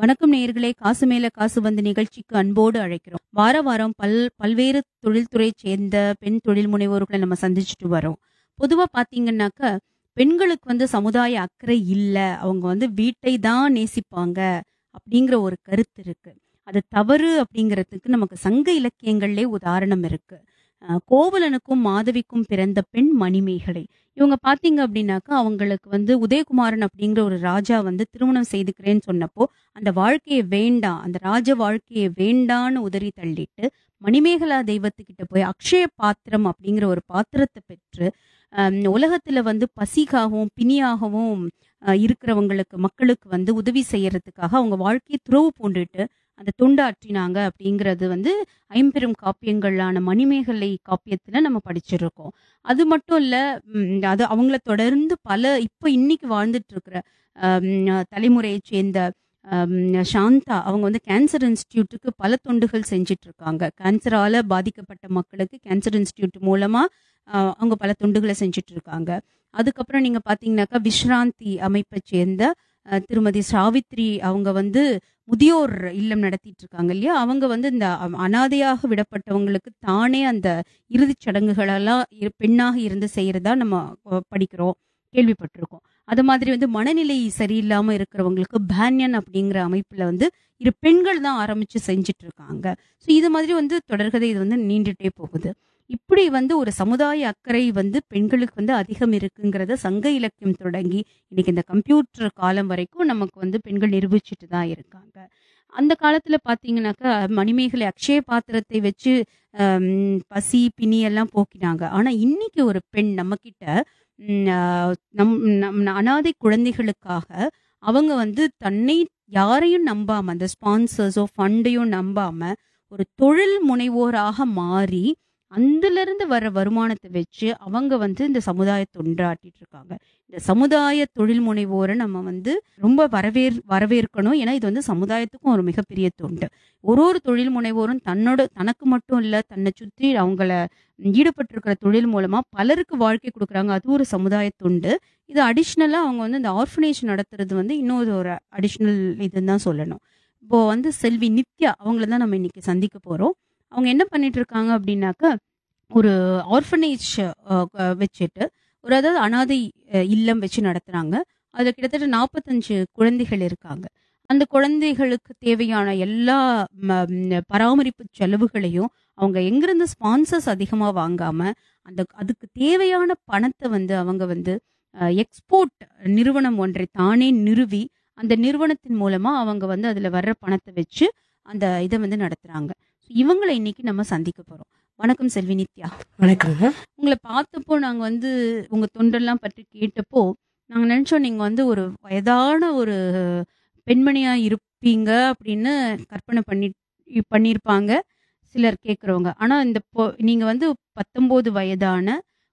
வணக்கம் நேயர்களே காசு மேல காசு வந்து நிகழ்ச்சிக்கு அன்போடு அழைக்கிறோம் வார வாரம் பல் பல்வேறு தொழில்துறை சேர்ந்த பெண் தொழில் முனைவோர்களை நம்ம சந்திச்சுட்டு வரோம் பொதுவா பாத்தீங்கன்னாக்க பெண்களுக்கு வந்து சமுதாய அக்கறை இல்ல அவங்க வந்து வீட்டை தான் நேசிப்பாங்க அப்படிங்கிற ஒரு கருத்து இருக்கு அது தவறு அப்படிங்கிறதுக்கு நமக்கு சங்க இலக்கியங்கள்லே உதாரணம் இருக்கு அஹ் கோவலனுக்கும் மாதவிக்கும் பிறந்த பெண் மணிமேகலை இவங்க பாத்தீங்க அப்படின்னாக்கா அவங்களுக்கு வந்து உதயகுமாரன் அப்படிங்கிற ஒரு ராஜா வந்து திருமணம் செய்துக்கிறேன்னு சொன்னப்போ அந்த வாழ்க்கையை வேண்டாம் அந்த ராஜ வாழ்க்கையை வேண்டான்னு உதறி தள்ளிட்டு மணிமேகலா தெய்வத்துக்கிட்ட போய் அக்ஷய பாத்திரம் அப்படிங்கிற ஒரு பாத்திரத்தை பெற்று ஆம், உலகத்துல வந்து பசிக்காகவும் பிணியாகவும் அஹ், இருக்கிறவங்களுக்கு மக்களுக்கு வந்து உதவி செய்யறதுக்காக அவங்க வாழ்க்கையை துறவு பூண்டுட்டு அந்த தொண்டாற்றினாங்க அப்படிங்கிறது வந்து ஐம்பெரும் காப்பியங்களான மணிமேகலை காப்பியத்துல நம்ம படிச்சிருக்கோம் அது மட்டும் இல்ல ம், அது அவங்கள தொடர்ந்து பல இப்போ இன்னைக்கு வாழ்ந்துட்டு இருக்கிற ஆம், தலைமுறையை சேர்ந்த ஆம், சாந்தா அவங்க வந்து கேன்சர் இன்ஸ்டியூட்டுக்கு பல தொண்டுகள் செஞ்சுட்டு இருக்காங்க கேன்சரால பாதிக்கப்பட்ட மக்களுக்கு கேன்சர் இன்ஸ்டியூட் மூலமா ஆஹ், அவங்க பல தொண்டுகளை செஞ்சுட்டு இருக்காங்க அதுக்கப்புறம் நீங்க பாத்தீங்கன்னாக்கா விஸ்ராந்தி அமைப்பை சேர்ந்த ஆஹ், திருமதி சாவித்ரி அவங்க வந்து முதியோர் இல்லம் நடத்திட்டு இருக்காங்க இல்லையா அவங்க வந்து இந்த அ- அனாதையாக விடப்பட்டவங்களுக்கு தானே அந்த இறுதிச் சடங்குகளெல்லாம் இரு- பெண்ணாக இருந்து செய்யறதா நம்ம அஹ், படிக்கிறோம் கேள்விப்பட்டிருக்கோம் அது மாதிரி வந்து மனநிலை சரியில்லாம இருக்கிறவங்களுக்கு பேன்யன் அப்படிங்கிற அமைப்புல வந்து இரு பெண்கள் தான் ஆரம்பிச்சு செஞ்சுட்டு இருக்காங்க ஸோ இது மாதிரி வந்து தொடர்கதை இது வந்து நீண்டுட்டே போகுது இப்படி வந்து ஒரு சமுதாய அக்கறை வந்து பெண்களுக்கு வந்து அதிகம் இருக்குங்கிறத சங்க இலக்கியம் தொடங்கி இன்னைக்கு இந்த கம்ப்யூட்டர் காலம் வரைக்கும் நமக்கு வந்து பெண்கள் நிரூபிச்சுட்டு தான் இருக்காங்க அந்த காலத்துல பாத்தீங்கன்னாக்கா மணிமேகலை அக்ஷய பாத்திரத்தை வச்சு ஆம், பசி பிணி எல்லாம் போக்கினாங்க ஆனா இன்னைக்கு ஒரு பெண் நம்ம கிட்ட ம், ஆஹ், நம் நம் அனாதை குழந்தைகளுக்காக அவங்க வந்து தன்னை யாரையும் நம்பாம அந்த ஸ்பான்சர்ஸோ ஃபண்டையும் நம்பாம ஒரு தொழில் முனைவோராக மாறி அதுல இருந்து வர வருமானத்தை வச்சு அவங்க வந்து இந்த சமுதாய தொண்டாட்டிட்டு இருக்காங்க இந்த சமுதாய தொழில் முனைவோரை நம்ம வந்து ரொம்ப வரவேற் வரவேற்கணும் ஏன்னா இது வந்து சமுதாயத்துக்கும் ஒரு மிகப்பெரிய தொண்டு ஒரு ஒரு தொழில் முனைவோரும் தன்னோட தனக்கு மட்டும் இல்ல தன்னை சுற்றி அவங்கள ஈடுபட்டிருக்கிற தொழில் மூலமா பலருக்கு வாழ்க்கை கொடுக்குறாங்க அது ஒரு சமுதாய தொண்டு இது அடிஷ்னலா அவங்க வந்து இந்த ஆர்ஃபனேஜ் நடத்துறது வந்து இன்னொரு ஒரு அடிஷ்னல் இதுன்னு தான் சொல்லணும் இப்போ வந்து செல்வி நித்யா அவங்கள தான் நம்ம இன்னைக்கு சந்திக்க போறோம் அவங்க என்ன பண்ணிட்டு இருக்காங்க அப்படின்னாக்கா ஒரு ஆர்ஃபனேஜ் வச்சுட்டு ஒரு அதாவது அனாதை அஹ், இல்லம் வச்சு நடத்துறாங்க அதுல கிட்டத்தட்ட நாற்பத்தஞ்சு குழந்தைகள் இருக்காங்க அந்த குழந்தைகளுக்கு தேவையான எல்லா ம, ம், பராமரிப்பு செலவுகளையும் அவங்க எங்கிருந்து ஸ்பான்சர்ஸ் அதிகமா வாங்காம அந்த அதுக்கு தேவையான பணத்தை வந்து அவங்க வந்து எக்ஸ்போர்ட் நிறுவனம் ஒன்றை தானே நிறுவி அந்த நிறுவனத்தின் மூலமா அவங்க வந்து அதுல வர்ற பணத்தை வச்சு அந்த இதை வந்து நடத்துறாங்க So இவங்களை இன்னைக்கு நம்ம சந்திக்க போறோம் வணக்கம் செல்வி நித்யா வணக்கங்க உங்களை பார்த்தப்போ நாங்க வந்து உங்க தொண்டெல்லாம் பற்றி கேட்டப்போ நாங்க நினைச்சோம் நீங்க வந்து ஒரு வயதான ஒரு பெண்மணியா இருப்பீங்க அப்படின்னு கற்பனை பண்ணி பண்ணியிருப்பாங்க சிலர் கேட்குறவங்க ஆனா இந்த பொ- நீங்க வந்து பத்தொன்பது வயதான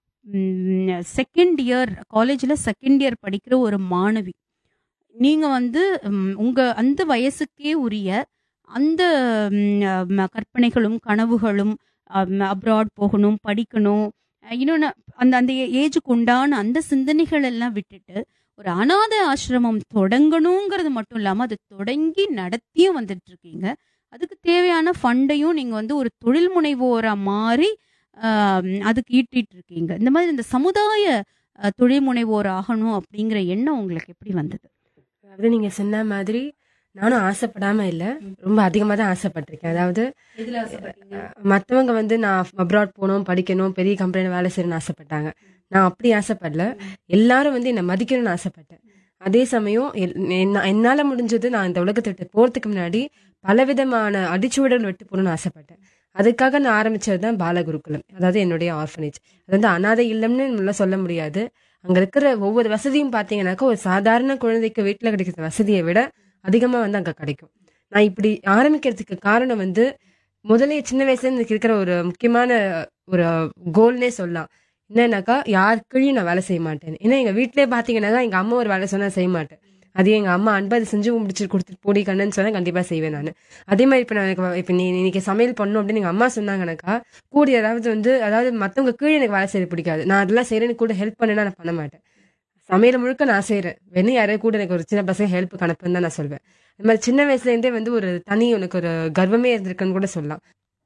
செகண்ட் இயர் காலேஜ்ல செகண்ட் இயர் படிக்கிற ஒரு மாணவி நீங்க வந்து ம், உங்க அந்த வயசுக்கே உரிய அந்த ம், அஹ், கற்பனைகளும் கனவுகளும் அப்ராட் போகணும் படிக்கணும் அஹ், இன்னொன்னு அந்த அந்த ஏஜுக்கு உண்டான அந்த சிந்தனைகள் எல்லாம் விட்டுட்டு ஒரு அனாதை ஆசிரமம் தொடங்கணுங்கிறது மட்டும் இல்லாம அது தொடங்கி நடத்தியும் வந்துட்டு இருக்கீங்க அதுக்கு தேவையான ஃபண்டையும் நீங்க வந்து ஒரு தொழில் முனைவோரா மாறி ஆஹ், அதுக்கு ஈட்டிட்டு இருக்கீங்க இந்த மாதிரி இந்த சமுதாய அஹ், தொழில் முனைவோர் ஆகணும் அப்படிங்கிற எண்ணம் உங்களுக்கு எப்படி வந்தது அதாவது நீங்க சொன்ன மாதிரி நானும் ஆசைப்படாம இல்ல ரொம்ப அதிகமா தான் ஆசைப்பட்டிருக்கேன் அதாவது மத்தவங்க வந்து நான் அப்ராட் போகணும் படிக்கணும் பெரிய கம்பெனில வேலை செய்யணும்னு ஆசைப்பட்டாங்க நான் அப்படி ஆசைப்படல எல்லாரும் வந்து என்னை மதிக்கணும்னு ஆசைப்பட்டேன் அதே சமயம் எல்- என்ன- என்னால முடிஞ்சது நான் இந்த உலகத்தை விட்டு போறதுக்கு முன்னாடி பலவிதமான அடிச்சுவடல் விட்டு போகணும்னு ஆசைப்பட்டேன் அதுக்காக நான் ஆரம்பிச்சது தான் பாலகுருகுலம் அதாவது என்னுடைய ஆர்ஃபனேஜ் அது வந்து அனாதை இல்லம்னு நம்மளால சொல்ல முடியாது அங்க இருக்கிற ஒவ்வொரு வசதியும் பாத்தீங்கன்னாக்கா ஒரு சாதாரண குழந்தைக்கு வீட்டுல கிடைக்கிற வசதியை விட அதிகமா வந்து அங்க கிடைக்கும் நான் இப்படி ஆரம்பிக்கிறதுக்கு காரணம் வந்து முதலே சின்ன வயசுல இருந்து எனக்கு இருக்கிற ஒரு முக்கியமான ஒரு கோல்னே சொல்லலாம் என்னன்னாக்கா யார் கீழயும் நான் வேலை செய்ய மாட்டேன் ஏன்னா எங்க வீட்டிலே பாத்தீங்கன்னாக்கா எங்க அம்மா ஒரு வேலை சொன்னா செய்ய மாட்டேன் அதே எங்க அம்மா அன்பா அது செஞ்சு முடிச்சு கொடுத்துட்டு போடி கண்ணுன்னு சொன்னா கண்டிப்பா செய்வேன் நான் அதே மாதிரி இப்ப நான் எனக்கு இப்ப நீ இன்னைக்கு சமையல் பண்ணும் அப்படின்னு எங்க அம்மா சொன்னாங்கன்னாக்கா கூட யாராவது வந்து அதாவது மத்தவங்க கீழே எனக்கு வேலை செய்ய பிடிக்காது நான் அதெல்லாம் செய்யறேன்னு கூட ஹெல்ப் பண்ணேன்னா நான் பண்ண மாட்டேன் சமையல் முழுக்க நான் செய்றேன் வேணும் யாரையும் கூட எனக்கு ஒரு சின்ன பசங்க ஹெல்ப் அனுப்புன்னு தான் நான் சொல்வேன் இந்த மாதிரி சின்ன வயசுல இருந்தே வந்து ஒரு தனி உனக்கு ஒரு கர்வமே இருந்திருக்குன்னு கூட சொல்லலாம்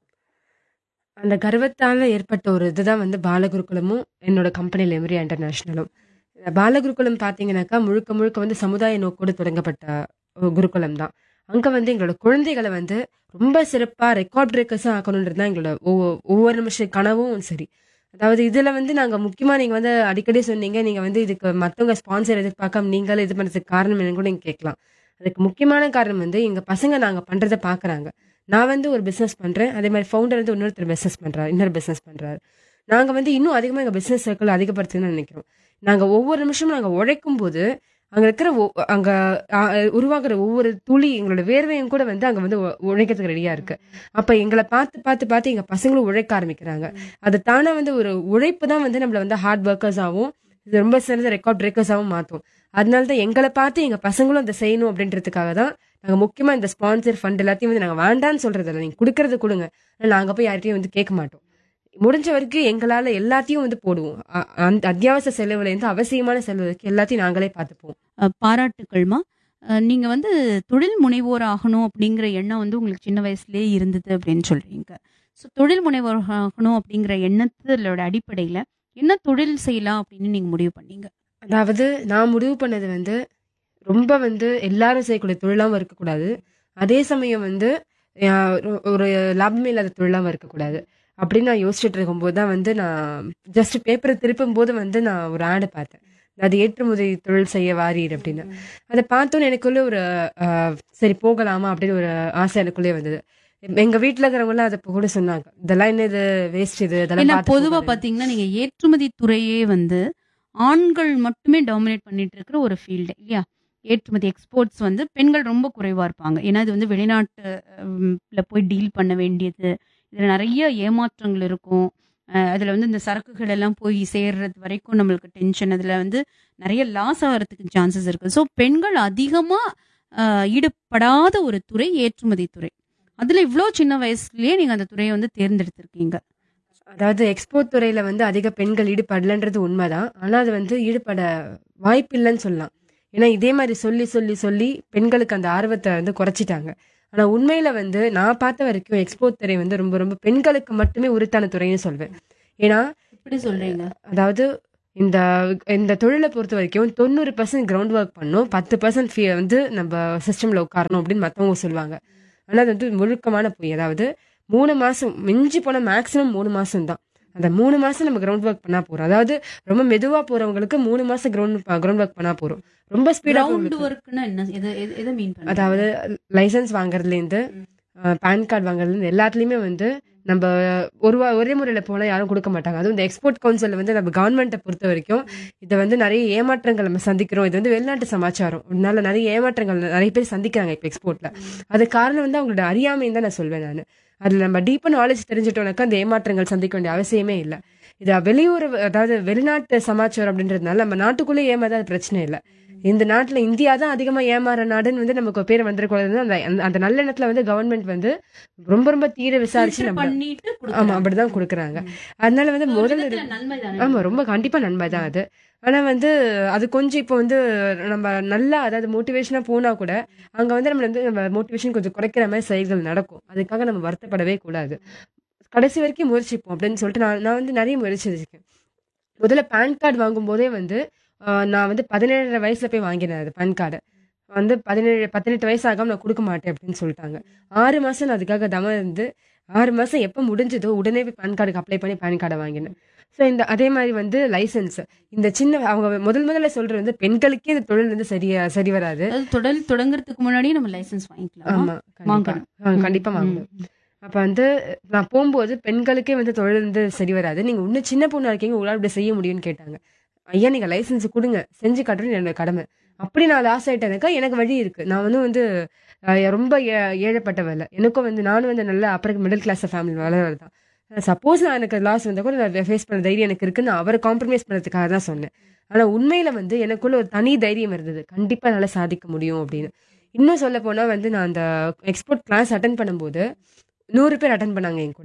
அந்த கர்வத்தால ஏற்பட்ட ஒரு இதுதான் வந்து பாலகுருகுலமும் என்னோட கம்பெனி லெமரியா இன்டர்நேஷனலும் இந்த பாலகுருகுலம் பார்த்தீங்கன்னாக்கா முழுக்க முழுக்க வந்து சமுதாய நோக்கோடு தொடங்கப்பட்ட ஒரு குருகுலம் தான் அங்க வந்து எங்களோட குழந்தைகளை வந்து ரொம்ப சிறப்பா ரெக்கார்ட் பிரேக்கர்ஸா ஆக்கணுன்றது தான் எங்களோட ஒவ்வொ- ஒவ்வொரு நிமிஷம் கனவும் சரி அதாவது இதுல வந்து நாங்க முக்கியமா நீங்க வந்து அடிக்கடி சொன்னீங்க நீங்க வந்து இதுக்கு மத்தவங்க ஸ்பான்சர் எதிர்பார்க்காம நீங்களே இது பண்றதுக்கு காரணம் என்னன்னு கூட நீங்க கேட்கலாம் அதுக்கு முக்கியமான காரணம் வந்து எங்க பசங்க நாங்க பண்றதை பாக்குறாங்க நான் வந்து ஒரு பிசினஸ் பண்றேன் அதே மாதிரி ஃபவுண்டர் வந்து இன்னொருத்தர் பிசினஸ் பண்றாரு இன்னொரு பிசினஸ் பண்றாரு நாங்க வந்து இன்னும் அதிகமா எங்க பிசினஸ் சர்க்கிள் அதிகப்படுத்தணும்னு நினைக்கிறோம் நாங்க ஒவ்வொரு நிமிஷமும் நாங்க உழைக்கும் போது அங்க இருக்கிற ஒ- அங்க ஆ, உருவாகுற ஒவ்வொரு துளி எங்களோட வேர்வையும் கூட வந்து அங்க வந்து உ- உழைக்கிறதுக்கு ரெடியா இருக்கு அப்ப எங்களை பார்த்து பார்த்து பார்த்து எங்க பசங்களும் உழைக்க ஆரம்பிக்கிறாங்க அது தானே வந்து ஒரு உழைப்பு தான் வந்து நம்மள வந்து ஹார்ட் ஒர்க்கர்ஸ் ஆகும் இது ரொம்ப சிறந்த ரெக்கார்ட் பிரேக்கர்ஸாகவும் மாற்றும் அதனால தான் எங்களை பார்த்து எங்க பசங்களும் அதை செய்யணும் அப்படின்றதுக்காக தான் நாங்க முக்கியமா இந்த ஸ்பான்சர் ஃபண்ட் எல்லாத்தையும் வந்து நாங்க வேண்டாம்னு சொல்றது இல்லை நீங்க கொடுக்கறது கொடுங்க ஆனா நாங்க போய் யார்கிட்டயும் வந்து கேட்க மாட்டோம் முடிஞ்ச வரைக்கும் எங்களால எல்லாத்தையும் வந்து போடுவோம் அ- அந்த அத்தியாவசிய செலவுல இருந்து அவசியமான செலவு வரைக்கும் எல்லாத்தையும் நாங்களே பார்த்துப்போம் அஹ் பாராட்டுக்கள்மா அஹ் நீங்க வந்து தொழில் முனைவோர் ஆகணும் அப்படிங்கிற எண்ணம் வந்து உங்களுக்கு சின்ன வயசுலயே இருந்தது அப்படின்னு சொல்றீங்க ஸோ தொழில் முனைவோர் ஆகணும் அப்படிங்கிற எண்ணத்தோட அடிப்படையில என்ன தொழில் செய்யலாம் அப்படின்னு நீங்க முடிவு பண்ணீங்க அதாவது நான் முடிவு பண்ணது வந்து ரொம்ப வந்து எல்லாரும் செய்யக்கூடிய தொழிலாகவும் இருக்கக்கூடாது அதே சமயம் வந்து அஹ், ஒரு- ஒரு லாபமே இல்லாத தொழிலாகவும் இருக்கக்கூடாது அப்படின்னு நான் யோசிச்சுட்டு இருக்கும்போது தான் வந்து நான் ஜஸ்ட் பேப்பரை திருப்பும் போது வந்து நான் ஒரு ஆடு பார்த்தேன் அது ஏற்றுமதி தொழில் செய்ய வாரீர் அப்படின்னு அதை பார்த்தோன்னே எனக்குள்ள ஒரு அஹ், சரி போகலாமா அப்படின்னு ஒரு ஆசை எனக்குள்ளே வந்தது எங்க வீட்டுல இருக்கிறவங்க அதை கூட சொன்னாங்க இதெல்லாம் என்ன இது வேஸ்ட் இது இதெல்லாம் ஏன்னா பார்த்து பொதுவா போகாதீங்க." பாத்தீங்கன்னா நீங்க ஏற்றுமதி துறையே வந்து ஆண்கள் மட்டுமே டாமினேட் பண்ணிட்டு இருக்கிற ஒரு ஃபீல்டு இல்லையா ஏற்றுமதி எக்ஸ்போர்ட்ஸ் வந்து பெண்கள் ரொம்ப குறைவா இருப்பாங்க ஏன்னா இது வந்து வெளிநாட்டுல போய் டீல் பண்ண வேண்டியது இதுல நிறைய ஏமாற்றங்கள் இருக்கும் அஹ் அதுல வந்து இந்த சரக்குகள் எல்லாம் போய் சேர்றது வரைக்கும் நம்மளுக்கு டென்ஷன் அதுல வந்து நிறைய லாஸ் ஆகிறதுக்கு சான்சஸ் இருக்கு ஸோ பெண்கள் அதிகமா அஹ், ஈடுபடாத ஒரு துறை ஏற்றுமதி துறை அதுல இவ்வளோ சின்ன வயசுலயே நீங்க அந்த துறையை வந்து தேர்ந்தெடுத்திருக்கீங்க அதாவது எக்ஸ்போர்ட் துறையில வந்து அதிக பெண்கள் ஈடுபடலன்றது உண்மைதான் ஆனா அது வந்து ஈடுபட வாய்ப்பு இல்லைன்னு சொல்லலாம் ஏன்னா இதே மாதிரி சொல்லி சொல்லி சொல்லி பெண்களுக்கு அந்த ஆர்வத்தை வந்து குறைச்சிட்டாங்க ஆனா உண்மையில வந்து நான் பார்த்த வரைக்கும் எக்ஸ்போர்ட் துறை வந்து ரொம்ப ரொம்ப பெண்களுக்கு மட்டுமே உரித்தான துறைன்னு சொல்வேன் ஏன்னா எப்படி சொல்றீங்க அதாவது இந்த இந்த தொழிலை பொறுத்த வரைக்கும் தொண்ணூறு பர்சன்ட் கிரவுண்ட் ஒர்க் பண்ணும் பத்து பர்சன்ட் வந்து நம்ம சிஸ்டம்ல உட்காரணும் அப்படின்னு மற்றவங்க சொல்லுவாங்க ஆனால் அது வந்து முழுக்கமான பொய் அதாவது மூணு மாசம் மிஞ்சி போன மேக்ஸிமம் மூணு மாசம் தான் அந்த மூணு மாசம் நம்ம கிரவுண்ட் ஒர்க் பண்ணா போறோம் அதாவது ரொம்ப மெதுவா போறவங்களுக்கு மூணு மாசம் கிரவுண்ட் கிரவுண்ட் ஒர்க் பண்ணா போறோம் ரொம்ப ஸ்பீடா கிரவுண்ட் ஒர்க்னா என்ன எதை எதை- எதை மீன் பண்ண அதாவது லைசன்ஸ் வாங்குறதுலேருந்து பேன் கார்டு வாங்குறதுலேருந்து எல்லாத்துலேயுமே வந்து நம்ம ஒரு வா- ஒரே முறையில் போனால் யாரும் கொடுக்க மாட்டாங்க அதுவும் இந்த எக்ஸ்போர்ட் கவுன்சில் வந்து நம்ம கவர்மெண்ட்டை பொறுத்த வரைக்கும் இதை வந்து நிறைய ஏமாற்றங்கள் நம்ம சந்திக்கிறோம் இது வந்து வெளிநாட்டு சமாச்சாரம் அதனால நிறைய ஏமாற்றங்கள் நிறைய பேர் சந்திக்கிறாங்க இப்போ எக்ஸ்போர்ட்டில் அது காரணம் வந்து அவங்களோட அறியாமைன்னு தான் நான் சொல்வேன் நான் அதில் நம்ம டீப்பாக நாலேஜ் தெரிஞ்சுட்டோம்னாக்கா அந்த ஏமாற்றங்கள் சந்திக்க வேண்டிய அவசியமே இல்லை இது வெளியூர் அதாவது வெளிநாட்டு சமாச்சாரம் அப்படின்றதுனால நம்ம நாட்டுக்குள்ளே ஏமாதான் அது பிரச்சனை இல்லை இந்த நாட்டுல இந்தியா தான் அதிகமா ஏமாற நாடுன்னு வந்து நமக்கு பேர் வந்துடக்கூடாதுன்னு அந்த அந்த- அந்த நல்ல எண்ணத்துல வந்து கவர்மெண்ட் வந்து ரொம்ப ரொம்ப தீர விசாரிச்சு Filter நம்ம பண்ணிட்டு ஆமா கொடுக்குறாங்க. அப்படிதான் கொடுக்குறாங்க ம். அதனால வந்து ஒரு முதல்ல விதத்துல நன்மைதானே? ஆமா ரொம்ப கண்டிப்பா நன்மை தான் அது ஆனா வந்து அது கொஞ்சம் இப்போ வந்து நம்ம நல்லா அதாவது மோட்டிவேஷனா போனா கூட அங்க வந்து நம்ம வந்து நம்ம மோட்டிவேஷன் கொஞ்சம் குறைக்கிற மாதிரி செயல்கள் நடக்கும் அதுக்காக நம்ம வருத்தப்படவே கூடாது கடைசி வரைக்கும் முயற்சிப்போம் அப்படின்னு சொல்லிட்டு நான் நான் வந்து நிறைய முயற்சிச்சிருக்கேன் முதல்ல பேன் கார்டு வாங்கும் போதே வந்து ஆஹ், நான் வந்து பதினேழரை வயசுல போய் வாங்கினேன் அது பேன் கார்டு வந்து பதினேழு பதினெட்டு வயசு ஆகாம நான் கொடுக்க மாட்டேன் அப்படின்னு சொல்லிட்டாங்க ஆறு மாசம் நான் அதுக்காக தம இருந்து ஆறு மாசம் எப்போ முடிஞ்சதோ உடனே போய் பேன் கார்டுக்கு அப்ளை பண்ணி பேன் கார்டை வாங்கினேன் ஸோ இந்த அதே மாதிரி வந்து லைசன்ஸ் இந்த சின்ன அவங்க முதல் முதல்ல சொல்றது வந்து பெண்களுக்கே இந்த தொழில் வந்து சரியா சரி வராது அது தொழில் தொடங்குறதுக்கு முன்னாடியே நம்ம லைசன்ஸ் வாங்கிக்கலாம் ஆமா கண்டிப்பா வாங்கணும். ஆ, ம், கண்டிப்பா ம். வாங்கணும் அப்ப வந்து நான் போகும்போது பெண்களுக்கே வந்து தொழில் வந்து சரி வராது நீங்க இன்னும் சின்ன பொண்ணா இருக்கீங்க உங்களால இப்படி செய்ய முடியும்னு கேட்டாங்க ஐயா நீங்க லைசன்ஸ் கொடுங்க செஞ்சு காட்டுறது என்னோட கடமை அப்படி நான் லாஸ் ஆயிட்டேனாக்கா எனக்கு வழி இருக்கு நான் வந்து வந்து அஹ், ரொம்ப ஏ- ஏழைப்பட்டவ இல்லை எனக்கும் வந்து நானும் வந்து நல்ல அப்புறம் மிடில் கிளாஸ் ஃபேமிலி வளர்றது தான் சப்போஸ் நான் எனக்கு லாஸ் வந்தா கூட நான் ஃபேஸ் பண்ண தைரியம் எனக்கு இருக்குன்னு நான் அவரை காம்ப்ரமைஸ் பண்ணதுக்காக தான் சொன்னேன் ஆனா உண்மையில வந்து எனக்குள்ள ஒரு தனி தைரியம் இருந்தது கண்டிப்பா என்னால சாதிக்க முடியும் அப்படின்னு இன்னும் சொல்ல போனா வந்து நான் அந்த எக்ஸ்போர்ட் கிளாஸ் அட்டன் பண்ணும்போது நூறு பேர் அட்டன் பண்ணாங்க என் கூட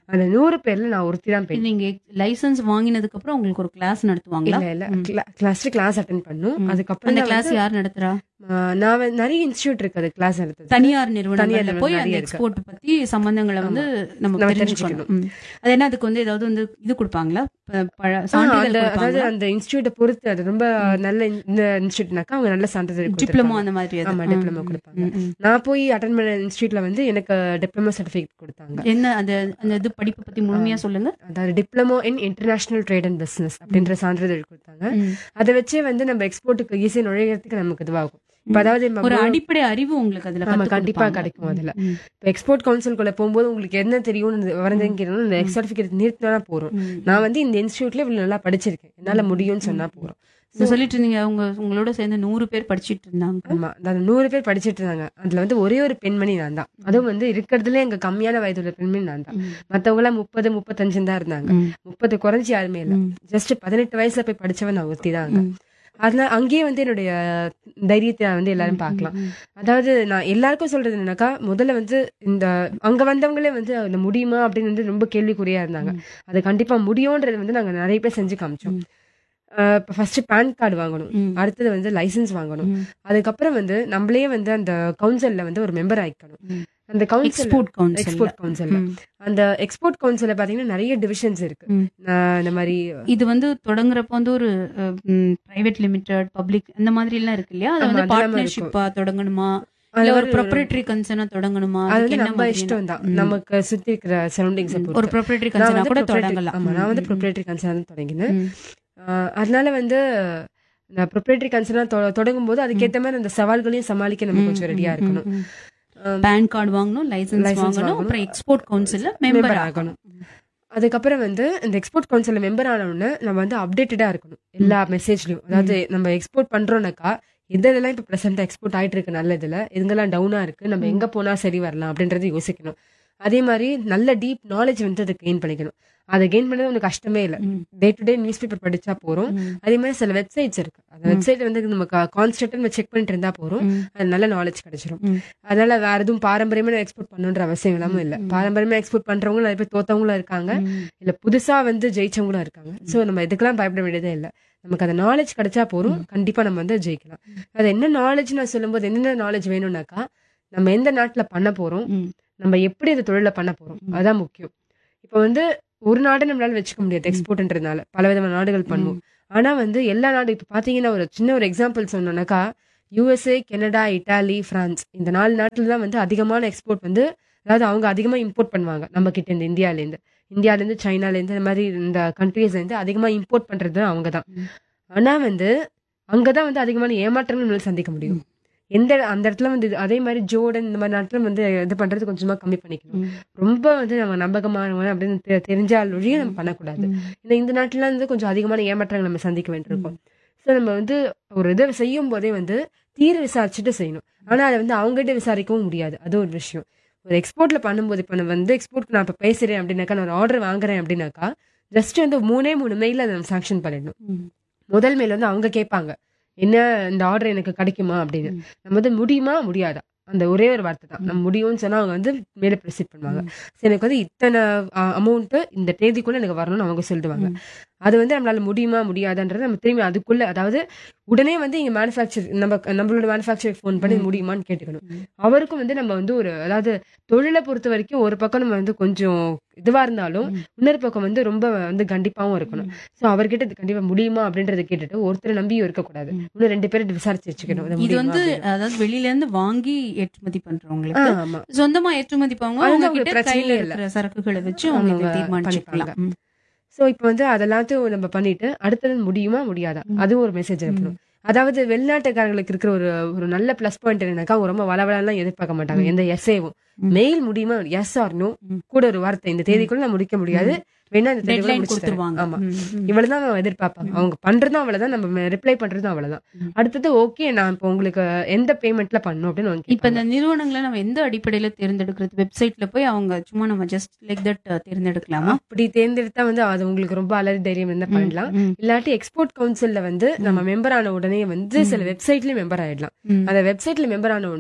அந்த நூறு பேர்ல நான் ஒருத்தி தான் பெண் நீங்க லைசென்ஸ் வாங்கினதுக்கு அப்புறம் உங்களுக்கு ஒரு கிளாஸ் நடத்துவாங்களா இல்ல இல்ல ம். கிளாஸ் கிளாஸ் அட்டன் பண்ணும் ம். அதுக்கப்புறம் அந்த தான் கிளாஸ் வந்து, யார் நடத்துறா ஆஹ், நான் வந்து நிறைய இன்ஸ்டியூட் இருக்கு அது கிளாஸ் நடத்துது தனியார் நிறுவனங்கள்ல நிறுவனம் போய் நிறைய அந்த இருக்கு. எக்ஸ்போர்ட் பத்தி சம்பந்தங்களை வந்து நம்ம நம்ம தெரிஞ்சுக்கணும் ம். அது என்ன அதுக்கு வந்து ஏதாவது வந்து இது கொடுப்பாங்களா ப- பழ- ஆஹ், சான்றிதழ் அந்த அதாவது கொடுப்பாங்களா அந்த இன்ஸ்டியூட்டை பொறுத்து அது ரொம்ப நல்ல இந்த இன்ஸ்டியூட்னாக்கா அவங்க நல்ல சான்றிதழ் டிப்ளமோ டிப்ளமோ அந்த மாதிரி அது. ஆமா ம், டிப்ளமோ ம், கொடுப்பாங்க ம், ம். நான் போய் அட்டன் பண்ண இன்ஸ்டியூட்ல வந்து எனக்கு டிப்ளமோ சர்டிபிகேட் கொடுத்தாங்க என்ன அந்த அந்த இது படிப்பு பத்தி முழுமையா சொல்லுங்க அதாவது diploma in international trade and business அப்படின்ற சான்றிதழ் கொடுத்தாங்க ம். அதை வச்சே வந்து நம்ம எக்ஸ்போர்ட்டுக்கு ஈஸியாக நுழையிறதுக்கு நமக்கு இதுவாகும் இப்போ அதாவது நம்ம ஒரு மூ- அடிப்படை அறிவு உங்களுக்கு அதுல ஆமா, கத்துக் கண்டிப்பா கொடுப்பாங்க. கிடைக்கும் அதுல. ம், இப்போ எக்ஸ்போர்ட் கவுன்சில்குள்ள போகும்போது உங்களுக்கு என்ன தெரியும்னு வரதுங்கிறது இந்த எக்ஸ் சர்டிஃபிகேட் நிறுத்தினா போறோம் ம். நான் வந்து இந்த இன்ஸ்டியூட்ல இவ்வளவு நல்லா படிச்சிருக்கேன் என்னால முடியும்னு சொன்னா போறோம் நீங்க சொல்லிட்டு இருந்தீங்க அவங்க உங்களோட சேர்ந்து நூறு பேர் படிச்சிட்டு இருந்தாங்க ஆமா அந்த நூறு பேர் படிச்சிட்டு இருந்தாங்க அதுல வந்து ஒரே ஒரு பெண்மணி நான் தான் அதுவும் வந்து இருக்கிறதுல எங்க கம்மியான வயதுள்ள பெண்மணி நான் தான் ம். மத்தவங்க எல்லாம் முப்பது முப்பத்தஞ்சு தான் இருந்தாங்க ம். முப்பது குறைஞ்சி யாருமே இல்ல ம். ஜஸ்ட் பதினெட்டு வயசுல போய் படிச்சவன் நான் ஒருத்தி தான் ம். அதனால அங்கேயே வந்து என்னுடைய தைரியத்தை நான் வந்து எல்லாரும் பார்க்கலாம் ம். அதாவது நான் எல்லாருக்கும் சொல்றது என்னன்னாக்கா முதல்ல வந்து இந்த அங்க வந்தவங்களே வந்து அது முடியுமா அப்படின்னு வந்து ரொம்ப கேள்விக்குறியா இருந்தாங்க அது கண்டிப்பா முடியும்ன்றது வந்து நாங்க நிறைய பேர் செஞ்சு காமிச்சோம் ம். அஹ் இப்ப ஃபர்ஸ்ட் பேன் கார்டு வாங்கணும் ம். அடுத்தது வந்து லைசென்ஸ் வாங்கணும் ம். அதுக்கப்புறம் வந்து நம்மளே வந்து அந்த கவுன்சில்ல வந்து ஒரு மெம்பர் ஆயிக்கணும் ம். அந்த கவுன்சில் எக்ஸ்போர்ட் கவுன்சில் எக்ஸ்போர்ட் கவுன்சில்ல அந்த எக்ஸ்போர்ட் கவுன்சில்ல பாத்தீங்கன்னா நிறைய டிவிஷன்ஸ் இருக்கு ம். நான் இந்த மாதிரி இது வந்து தொடங்குறப்ப வந்து ஒரு பிரைவேட் லிமிடெட் பப்ளிக் அந்த மாதிரி எல்லாம் இருக்கு இல்லையா அது ஆமா, வந்து அதெல்லாம் பார்ட்னர்ஷிப்பா தொடங்கணுமா அது இல்ல ஒரு ஒரு- ப்ரொப்ரேட்டரி கன்சர்னா தொடங்கணுமா அது அதுக்கு வந்து என்ன நம்ம மாதிரியான- இஷ்டம் தான் ம். நமக்கு சுத்தி இருக்கிற சரௌண்டிங்ஸ் ம். ஒரு ப்ரொப்ரேட்டரி நான் கன்சர்னா வந்து கூட proprietary- தொடங்கலாம் ஆமா நான் வந்து ம், ப்ரொப்ரேட்டரி கன்சர்ன் தொடங்கினேன் ம், ஆஹ் அதனால வந்து நான் ப்ரொப்ரேட்டரி கன்சர்ன் தொடங்கும் போது அதுக்கேத்த மாதிரி அந்த சவால்களையும் சமாளிக்க நம்ம கொஞ்சம் ரெடியா இருக்கணும் ம், ம். பேன் கார்டு வாங்கணும் லைசென்ஸ் License வாங்கணும் வாங்கணும். அப்புறம் எக்ஸ்போர்ட் கவுன்சில்ல மெம்பர் Member ஆகணும் அதுக்கப்புறம் வந்து இந்த எக்ஸ்போர்ட் கவுன்சில் மெம்பர் ஆன உடனே நம்ம வந்து அப்டேட்டடா இருக்கணும் எல்லா மெசேஜ்லயும் அதாவது நம்ம எக்ஸ்போர்ட் பண்றோம்னாக்கா எதெல்லாம் இப்ப பிரசன்டா எக்ஸ்போர்ட் ஆயிட்டு இருக்கு நல்லதுல எங்கெல்லாம் டவுனா இருக்கு நம்ம எங்க போனா சரி வரலாம் அப்படின்றது யோசிக்கணும் அதே மாதிரி நல்ல டீப் நாலேஜ் வந்து அதை கெயின் பண்ணிக்கணும் அதை கெயின் பண்ணது உனக்கு கஷ்டமே இல்லை ம், day to day news paper படிச்சா போறோம் ம், அதே மாதிரி சில வெப்சைட்ஸ் இருக்கு அந்த வெப்சைட் வந்து நம்ம கான்ஸ்டன்டா நம்ம செக் பண்ணிட்டு இருந்தா போறோம் ம், அது நல்ல நாலேஜ் கிடைச்சிரும் ம். அதனால வேற எதுவும் பாரம்பரியமா எக்ஸ்போர்ட் பண்ணணுன்ற அவசியம் இல்லாம இல்ல பாரம்பரியமா எக்ஸ்போர்ட் பண்றவங்களும் நிறைய பேர் தோத்தவங்களும் இருக்காங்க ம். இல்ல புதுசா வந்து ஜெயிச்சவங்களும் இருக்காங்க சோ நம்ம இதுக்கெல்லாம் பயப்பட வேண்டியதே இல்ல நமக்கு அந்த நாலேஜ் கிடைச்சா போறோம் கண்டிப்பா நம்ம வந்து ஜெயிக்கலாம் அது என்ன நாலேஜ் நான் சொல்லும்போது என்னென்ன நாலேஜ் வேணும்னாக்கா நம்ம எந்த நாட்டுல பண்ண போறோம் ம். நம்ம எப்படி அந்த தொழில பண்ண போறோம் அதான் முக்கியம் இப்போ வந்து ஒரு நாடு நம்மளால வச்சுக்க முடியாது எக்ஸ்போர்ட்ன்றதுனால பல விதமான நாடுகள் பண்ணுவோம் ஆனா வந்து எல்லா நாடு இப்ப பாத்தீங்கன்னா ஒரு சின்ன ஒரு எக்ஸாம்பிள் சொன்னோம்னாக்கா யூஎஸ்ஏ கனடா இட்டாலி பிரான்ஸ் இந்த நாலு நாட்டுல தான் வந்து அதிகமான எக்ஸ்போர்ட் வந்து அதாவது அவங்க அதிகமா இம்போர்ட் பண்ணுவாங்க நம்ம கிட்ட இருந்து இந்தியால இருந்து இந்தியால இருந்து சைனால இருந்து இந்த மாதிரி இந்த கண்ட்ரீஸ்ல இருந்து அதிகமா இம்போர்ட் பண்றது அவங்க தான் ம். ஆனா வந்து அங்கதான் வந்து அதிகமான ஏமாற்றங்கள் நம்மளால சந்திக்க முடியும் எந்த அந்த இடத்துல வந்து இது- அதே மாதிரி ஜோர்டன் இந்த மாதிரி நாட்டுல வந்து இது பண்றது கொஞ்சமா கம்மி பண்ணிக்கணும் ம். ரொம்ப வந்து நம்ம நம்பகமானவங்க அப்படின்னு தெ- தெரிஞ்சால் ஒழிய நம்ம பண்ணக்கூடாது ம். ஏன்னா இந்த நாட்டுல வந்து கொஞ்சம் அதிகமான ஏமாற்றங்கள் நம்ம சந்திக்க வேண்டியிருக்கும் ஸோ நம்ம வந்து ஒரு இதை செய்யும் போதே வந்து தீர விசாரிச்சுட்டு செய்யணும் ஆனா அதை வந்து அவங்ககிட்ட விசாரிக்கவும் முடியாது அது ஒரு விஷயம் ஒரு எக்ஸ்போர்ட்ல பண்ணும்போது இப்போ நான் வந்து எக்ஸ்போர்ட் நான் இப்போ பேசுறேன் அப்படின்னாக்கா நான் ஒரு ஆர்டர் வாங்குறேன் அப்படின்னாக்கா ஜஸ்ட் வந்து மூணே மூணு மெயில அதை நம்ம சாங்ஷன் பண்ணிடணும் ம். முதல் மெயில் வந்து அவங்க கேட்பாங்க என்ன இந்த ஆர்டர் எனக்கு கிடைக்குமா அப்படின்னு ம். நம்ம வந்து முடியுமா முடியாதா அந்த ஒரே ஒரு வார்த்தை தான் நம்ம முடியும்னு சொன்னா அவங்க வந்து மேல ப்ரொசீட் பண்ணுவாங்க சரி, எனக்கு வந்து இத்தனை அமௌண்ட் இந்த தேதிக்குள்ள எனக்கு வரணும்னு அவங்க சொல்லிடுவாங்க ம். அது வந்து நம்மளால முடியுமா முடியாதான்றது நம்ம திரும்பி அதுக்குள்ள அதாவது உடனே வந்து இங்க மேனுஃபேக்சர் நம்ம நம்மளோட மேனுஃபேக்சர் ஃபோன் பண்ணி ம். முடியுமான்னு கேட்டுக்கணும் ம். அவருக்கும் வந்து நம்ம வந்து ஒரு அதாவது தொழிலை பொறுத்த வரைக்கும் ஒரு பக்கம் நம்ம வந்து கொஞ்சம் இதுவா இருந்தாலும் ம். இன்னொரு பக்கம் வந்து ரொம்ப வந்து கண்டிப்பாவும் இருக்கணும் சோ அவர்கிட்ட இது கண்டிப்பா முடியுமா அப்படின்றத கேட்டுட்டு ஒருத்தரை நம்பியும் இருக்கக்கூடாது ம். இன்னும் ரெண்டு பேரும் விசாரிச்சு வச்சுக்கணும் இது இது முடியுமா வந்து அப்படின்னு. அதாவது வெளியில இருந்து வாங்கி ஏற்றுமதி ஆ, பண்றவங்களுக்கு ஆமா சொந்தமா ஏற்றுமதி பண்ணுவாங்க அது அவங்க அவங்க கிட்ட பிரச்சனையே கையில இல்ல. இருக்கிற சரக்குகளை வச்சு அவங்க இதை அவங்க தீர்மானிச்சுக்கலாம் ம். சோ இப்போ வந்து அதெல்லாத்தையும் நம்ம பண்ணிட்டு அடுத்தது முடியுமா முடியாதா ம். அதுவும் ஒரு மெசேஜ் அனுப்பணும் அதாவது வெளிநாட்டுக்காரங்களுக்கு இருக்கிற ஒரு ஒரு நல்ல பிளஸ் பாயிண்ட் என்னன்னாக்கா அவங்க ரொம்ப வளவலாம் எதிர்பார்க்க மாட்டாங்க ம். எந்த எஸ்ஏவும் ம். மெயில் முடியுமா எஸ் ஆர் நோ ம். கூட ஒரு வார்த்தை இந்த தேதிக்குள்ள நான் முடிக்க முடியாது வேணா இந்த தேதிக்குள்ள டெட்லைன் முடிச்சு தரேன். கொடுத்துருவாங்க ஆமா ம், ம். இவ்வளவுதான் அவங்க எதிர்பார்ப்பாங்க அவங்க பண்றதும் அவ்வளவுதான் நம்ம ரிப்ளை பண்றதும் அவ்வளவுதான் ம். அடுத்தது ஓகே நான் இப்போ உங்களுக்கு எந்த பேமெண்ட்ல பண்ணணும் அப்படின்னு அவங்க இப்ப இந்த நிறுவனங்களை நம்ம எந்த அடிப்படையில தேர்ந்தெடுக்கிறது வெப்சைட்ல போய் அவங்க சும்மா நம்ம ஜஸ்ட் லைக் தட் தேர்ந்தெடுக்கலாமா அப்படி தேர்ந்தெடுத்தா வந்து அது உங்களுக்கு ரொம்ப அலறி தைரியம் இருந்தா பண்ணலாம் ம், இல்லாட்டி எக்ஸ்போர்ட் கவுன்சில்ல வந்து நம்ம மெம்பர் ஆன உடனே வந்து சில வெப்சைட்லயும் மெம்பர் ஆயிடலாம் ம், அந்த வெப்சைட்ல மெம்பர் ஆன உடனே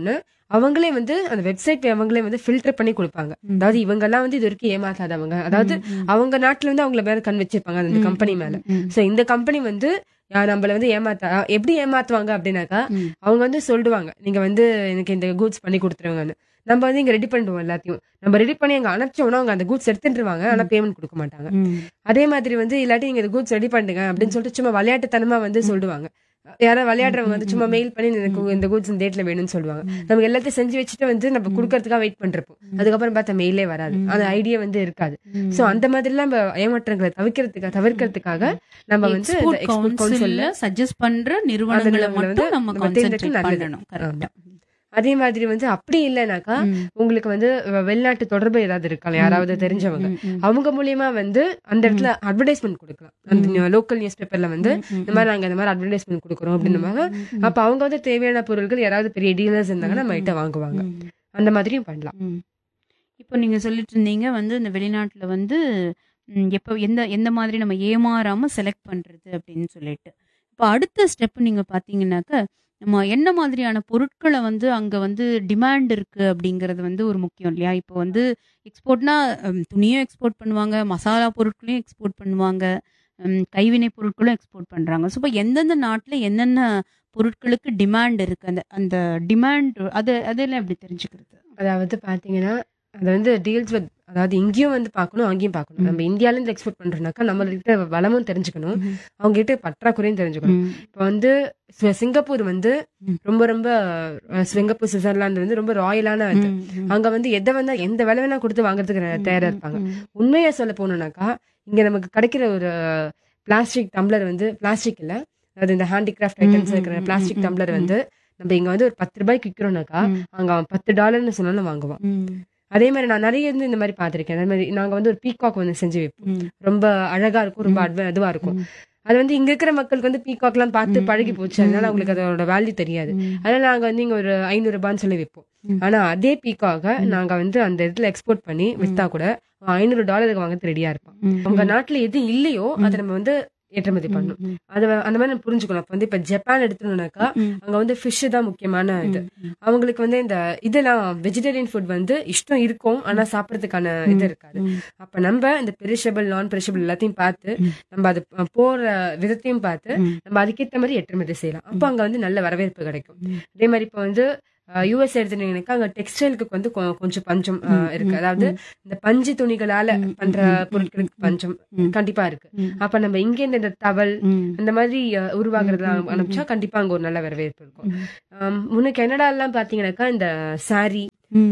அவங்களே வந்து அந்த வெப்சைட் அவங்களே வந்து ஃபில்டர் பண்ணி கொடுப்பாங்க அதாவது இவங்க எல்லாம் வந்து இது வரைக்கும் ஏமாத்தாதவங்க அதாவது அவங்க நாட்டுல வந்து அவங்கள மேல கண் வச்சிருப்பாங்க அந்த கம்பெனி மேல சோ இந்த கம்பெனி வந்து யா, நம்மள வந்து ஏமாத்தா எப்படி ஏமாத்துவாங்க அப்படின்னாக்கா ம். அவங்க வந்து சொல்லுவாங்க நீங்க வந்து எனக்கு இந்த கூட்ஸ் பண்ணி கொடுத்துருவாங்கன்னு நம்ம வந்து இங்க ரெடி பண்ணிடுவோம் எல்லாத்தையும் நம்ம ரெடி பண்ணி அங்க அனுப்பிச்சோம்னா அவங்க அந்த கூட்ஸ் எடுத்துட்டுருவாங்க ஆனா பேமெண்ட் கொடுக்க மாட்டாங்க அதே மாதிரி வந்து இல்லாட்டி நீங்க இந்த கூட்ஸ் ரெடி பண்ணுங்க அப்படின்னு சொல்லிட்டு சும்மா விளையாட்டுத்தனமா வந்து சொல்லுவாங்க யாராவது விளையாடுறவங்க வந்து சும்மா மெயில் பண்ணி எனக்கு இந்த கூட்ஸ் இந்த டேட்ல வேணும்னு சொல்லுவாங்க நமக்கு எல்லாத்தையும் செஞ்சு வச்சுட்டு வந்து நம்ம கொடுக்கறதுக்காக வெயிட் பண்றப்போ அதுக்கப்புறம் பார்த்தா மெயிலே வராது அந்த ஐடியா வந்து இருக்காது சோ அந்த மாதிரி எல்லாம் நம்ம ஏமாற்றங்களை தவிர்க்கிறதுக்காக தவிர்க்கிறதுக்காக நம்ம வந்து இந்த எக்ஸ்போர்ட் எக்ஸ்போர்ட் கவுன்சில்ல கவுன்சில்ல சஜஸ்ட் பண்ற நிறுவனங்களை நிறுவனங்களை மட்டும் வந்து நம்ம நம்ம தேர்ந்தெடுக்க கான்சென்ட்ரேட் நல்லது. பண்ணணும் கரெக்டா அதே மாதிரி வந்து அப்படி இல்லைனாக்கா உங்களுக்கு வந்து வெ- வெளிநாட்டு தொடர்பு ஏதாவது இருக்கலாம் யாராவது தெரிஞ்சவங்க அவங்க மூலியமா வந்து அந்த இடத்துல அட்வர்டைஸ்மெண்ட் கொடுக்கலாம் அந்த லோக்கல் நியூஸ் பேப்பர்ல வந்து இந்த மாதிரி நாங்க இந்த மாதிரி அட்வர்டைஸ்மெண்ட் கொடுக்குறோம் அப்படின்னு அப்ப அவங்க வந்து தேவையான பொருட்கள் யாராவது பெரிய டீலர்ஸ் இருந்தாங்கன்னா நம்ம கிட்ட வாங்குவாங்க அந்த மாதிரியும் பண்ணலாம் ம். இப்போ நீங்க சொல்லிட்டு இருந்தீங்க வந்து இந்த வெளிநாட்டுல வந்து ம், எப்போ எந்த எந்த மாதிரி நம்ம ஏமாறாம செலக்ட் பண்றது அப்படின்னு சொல்லிட்டு இப்போ அடுத்த ஸ்டெப் நீங்க பாத்தீங்கன்னாக்க நம்ம என்ன மாதிரியான பொருட்களை வந்து அங்க வந்து டிமாண்ட் இருக்கு அப்படிங்கிறது வந்து ஒரு முக்கியம் இல்லையா இப்போ வந்து எக்ஸ்போர்ட்னா துணியும் எக்ஸ்போர்ட் பண்ணுவாங்க மசாலா பொருட்களையும் எக்ஸ்போர்ட் பண்ணுவாங்க ம், கைவினை பொருட்களும் எக்ஸ்போர்ட் பண்றாங்க ஸோ இப்போ எந்தெந்த நாட்டுல என்னென்ன பொருட்களுக்கு டிமாண்ட் இருக்கு அந்த அந்த டிமாண்ட் அது அதெல்லாம் எப்படி தெரிஞ்சுக்கிறது அதாவது பாத்தீங்கன்னா அது வந்து டீல்ஸ் வித் அதாவது இங்கேயும் வந்து பார்க்கணும் அங்கேயும் பார்க்கணும் நம்ம இந்தியால இருந்து எக்ஸ்போர்ட் பண்றோம்னாக்கா நம்ம கிட்ட வளமும் தெரிஞ்சுக்கணும் அவங்க கிட்ட பற்றாக்குறையும் தெரிஞ்சுக்கணும் இப்போ வந்து சி- சிங்கப்பூர் வந்து ம். ரொம்ப ரொம்ப அஹ், சிங்கப்பூர் சுவிட்சர்லாந்து வந்து ரொம்ப ராயலான இது அங்க வந்து எதை வேணா எந்த விலை வேணா கொடுத்து வாங்குறதுக்கு ந- தயாரா இருப்பாங்க உண்மையா சொல்ல போனோம்னாக்கா இங்க நமக்கு கிடைக்கிற ஒரு பிளாஸ்டிக் டம்ளர் வந்து பிளாஸ்டிக் இல்ல அதாவது இந்த ஹேண்டிகிராஃப்ட் ஐட்டம்ஸ் இருக்கிற பிளாஸ்டிக் டம்ளர் வந்து நம்ம இங்க வந்து ஒரு பத்து ரூபாய்க்கு விற்கிறோம்னாக்கா அங்க அவன் பத்து டாலர்னு சொன்னாலும் வாங்குவான் அதே மாதிரி நான் நிறைய வந்து இந்த மாதிரி பார்த்திருக்கேன் அதே மாதிரி நாங்க வந்து ஒரு பீகாக் வந்து செஞ்சு வைப்போம் ரொம்ப அழகா இருக்கும் ரொம்ப அட்வ இதுவா இருக்கும் அது வந்து இங்க இருக்கிற மக்களுக்கு வந்து பீகாக் எல்லாம் பார்த்து பழகி போச்சு அதனால அவங்களுக்கு அதோட வேல்யூ தெரியாது அதனால நாங்க வந்து இங்க ஒரு ஐநூறு ரூபான்னு சொல்லி வைப்போம் ம். ஆனா அதே பீக்காக நாங்க வந்து அந்த இடத்துல எக்ஸ்போர்ட் பண்ணி வித்தா கூட அவன் ஐநூறு டாலருக்கு வாங்க ரெடியா இருப்பான் உங்க நாட்டுல எது இல்லையோ அதை நம்ம வந்து ஏற்றுமதி பண்ணணும் அது வ- அந்த மாதிரி நம்ம புரிஞ்சுக்கணும் அப்ப வந்து இப்ப ஜப்பான் எடுத்துனோம்னாக்கா அங்க வந்து ஃபிஷ் தான் முக்கியமான இது அவங்களுக்கு வந்து இந்த இதெல்லாம் வெஜிடேரியன் ஃபுட் வந்து இஷ்டம் இருக்கும் ஆனா சாப்பிடறதுக்கான இது இருக்காது அப்ப நம்ம இந்த பெரிஷபிள் நான் பெரிஷபிள் எல்லாத்தையும் பார்த்து நம்ம அது ப- போற விதத்தையும் பார்த்து நம்ம அதுக்கேற்ற மாதிரி ஏற்றுமதி செய்யலாம் அப்போ அங்க வந்து நல்ல வரவேற்பு கிடைக்கும் அதே மாதிரி இப்போ வந்து யூஎஸ் எடுத்துட்டீங்கன்னாக்கா அங்க டெக்ஸ்டைலுக்கு வந்து கொ- கொஞ்சம் பஞ்சம் அஹ், இருக்கு அதாவது இந்த பஞ்சு துணிகளால பண்ற பொருட்களுக்கு பஞ்சம் கண்டிப்பா இருக்கு அப்ப நம்ம இங்க இருந்து இந்த டவல் அந்த மாதிரி அஹ், உருவாக்குறதுலாம் அனுப்பிச்சா கண்டிப்பா அங்க ஒரு நல்ல வரவேற்பு இருக்கும் ஆம், முன்ன கனடால எல்லாம் பாத்தீங்கன்னாக்கா இந்த சாரி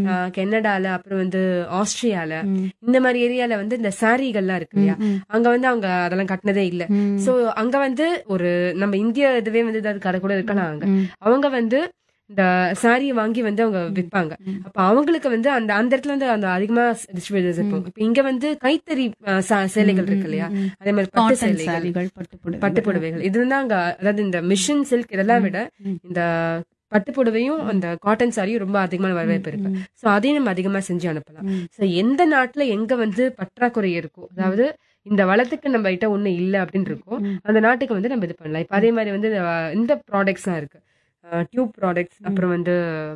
கனடால அப்புறம் வந்து ஆஸ்திரியால இந்த மாதிரி ஏரியால வந்து இந்த சாரிகள்லாம் இருக்கு இல்லையா அங்க வந்து அவங்க அதெல்லாம் கட்டினதே இல்ல சோ அங்க வந்து ஒரு நம்ம இந்திய இதுவே வந்து ஏதாவது கடை கூட இருக்கலாம் அங்க அவங்க வந்து இந்த சாரியை வாங்கி வந்து அவங்க விற்பாங்க அப்ப அவங்களுக்கு வந்து அந்த அந்த இடத்துல வந்து அந்த அதிகமா டிஸ்ட்ரிபியூட்டர்ஸ் இருக்கும் இப்ப இங்க வந்து கைத்தறி அஹ், சா- சேலைகள் இருக்கு இல்லையா அதே மாதிரி பட்டு காட்டன் சேலைகள் சாரிகள் பட்டுப்புடவை பட்டு புடவைகள் இது வந்து அங்க அதாவது இந்த மிஷின் சில்க் இதெல்லாம் விட இந்த பட்டு புடவையும் அந்த காட்டன் சாரியும் ரொம்ப அதிகமான வரவேற்பு இருக்கு சோ அதையும் நம்ம அதிகமா செஞ்சு அனுப்பலாம் சோ எந்த நாட்டுல எங்க வந்து பற்றாக்குறை இருக்கோ அதாவது இந்த வளத்துக்கு நம்ம கிட்ட ஒண்ணு இல்ல அப்படின்னு இருக்கோ அந்த நாட்டுக்கு வந்து நம்ம இது பண்ணலாம் இப்ப அதே மாதிரி வந்து இந்த- இந்த ப்ராடக்ட்ஸ் தான் இருக்கு டியூப் ப்ராடக்ட்ஸ் அப்புறம் வந்து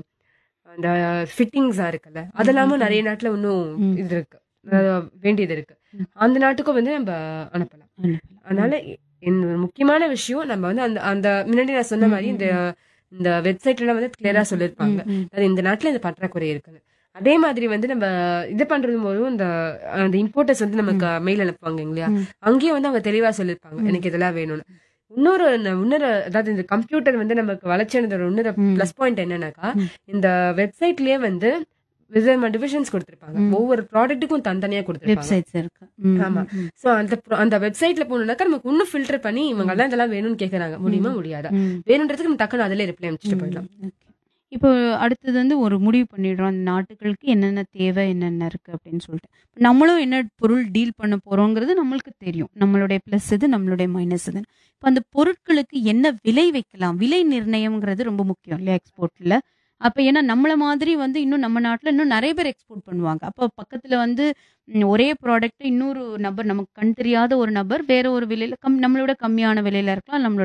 அந்த ஃபிட்டிங்ஸா இருக்குல்ல அதெல்லாமும் நிறைய நாட்டுல இன்னும் இது இருக்கு அதாவது வேண்டியது இருக்கு அந்த நாட்டுக்கும் வந்து நம்ம அனுப்பலாம் அதனால இந்த முக்கியமான விஷயம் நம்ம வந்து அந்த அந்த முன்னாடி நான் சொன்ன மாதிரி இந்த இந்த வெப்சைட்ல வந்து கிளியரா சொல்லிருப்பாங்க அது இந்த நாட்டுல இந்த பற்றாக்குறை இருக்குது அதே மாதிரி வந்து நம்ம இது பண்றது போதும் இந்த அந்த இம்போர்ட்டர்ஸ் வந்து நமக்கு மெயில் அனுப்புவாங்க இல்லையா அங்கேயும் வந்து அவங்க தெளிவா சொல்லிருப்பாங்க எனக்கு இதெல்லாம் வேணும்னு இன்னொரு இந்த இன்னொரு அதாவது இந்த கம்ப்யூட்டர் வந்து நமக்கு வளர்ச்சியானதோட இன்னொரு ப்ளஸ் பாயிண்ட் என்னன்னாக்கா இந்த வெப்சைட்லயே வந்து விதமான டிவிஷன்ஸ் கொடுத்திருப்பாங்க ஒவ்வொரு ப்ராடக்ட்டுக்கும் தனித்தனியா கொடுத்திருப்பாங்க வெப்சைட்ஸ் இருக்கு ம், ஆமா. ம், சோ அந்த pro- அந்த வெப்சைட்ல போனோம்னாக்கா நமக்கு இன்னும் ஃபில்டர் பண்ணி இவங்க எல்லாம் இதெல்லாம் வேணும்னு கேக்குறாங்க முடியுமா முடியாதா ம். வேணுன்றதுக்கு நம்ம டக்குன்னு அதிலே ரிப்ளை அனுப்பிச்சிட்டு போயிடலாம் Okay. இப்போ அடுத்தது வந்து ஒரு முடிவு பண்ணிடுறோம் அந்த நாட்டுகளுக்கு என்னென்ன தேவை என்னென்ன இருக்கு அப்படின்னு சொல்லிட்டு இப்ப நம்மளும் என்ன பொருள் டீல் பண்ண போறோங்கிறது நம்மளுக்கு தெரியும் நம்மளுடைய ப்ளஸ் இது நம்மளுடைய மைனஸ் இது இப்போ அந்த பொருட்களுக்கு என்ன விலை வைக்கலாம் விலை நிர்ணயம்ங்கிறது ரொம்ப முக்கியம் இல்லையா எக்ஸ்போர்ட்ல அப்ப ஏன்னா நம்மள மாதிரி வந்து இன்னும் நம்ம நாட்டுல இன்னும் நிறைய பேர் எக்ஸ்போர்ட் பண்ணுவாங்க அப்போ பக்கத்துல வந்து ம், ஒரே ப்ராடக்ட் இன்னொரு நபர் நமக்கு கண் தெரியாத ஒரு நபர் வேற ஒரு விலையில கம் நம்மளோட கம்மியான விலையில இருக்கலாம் நம்மளோட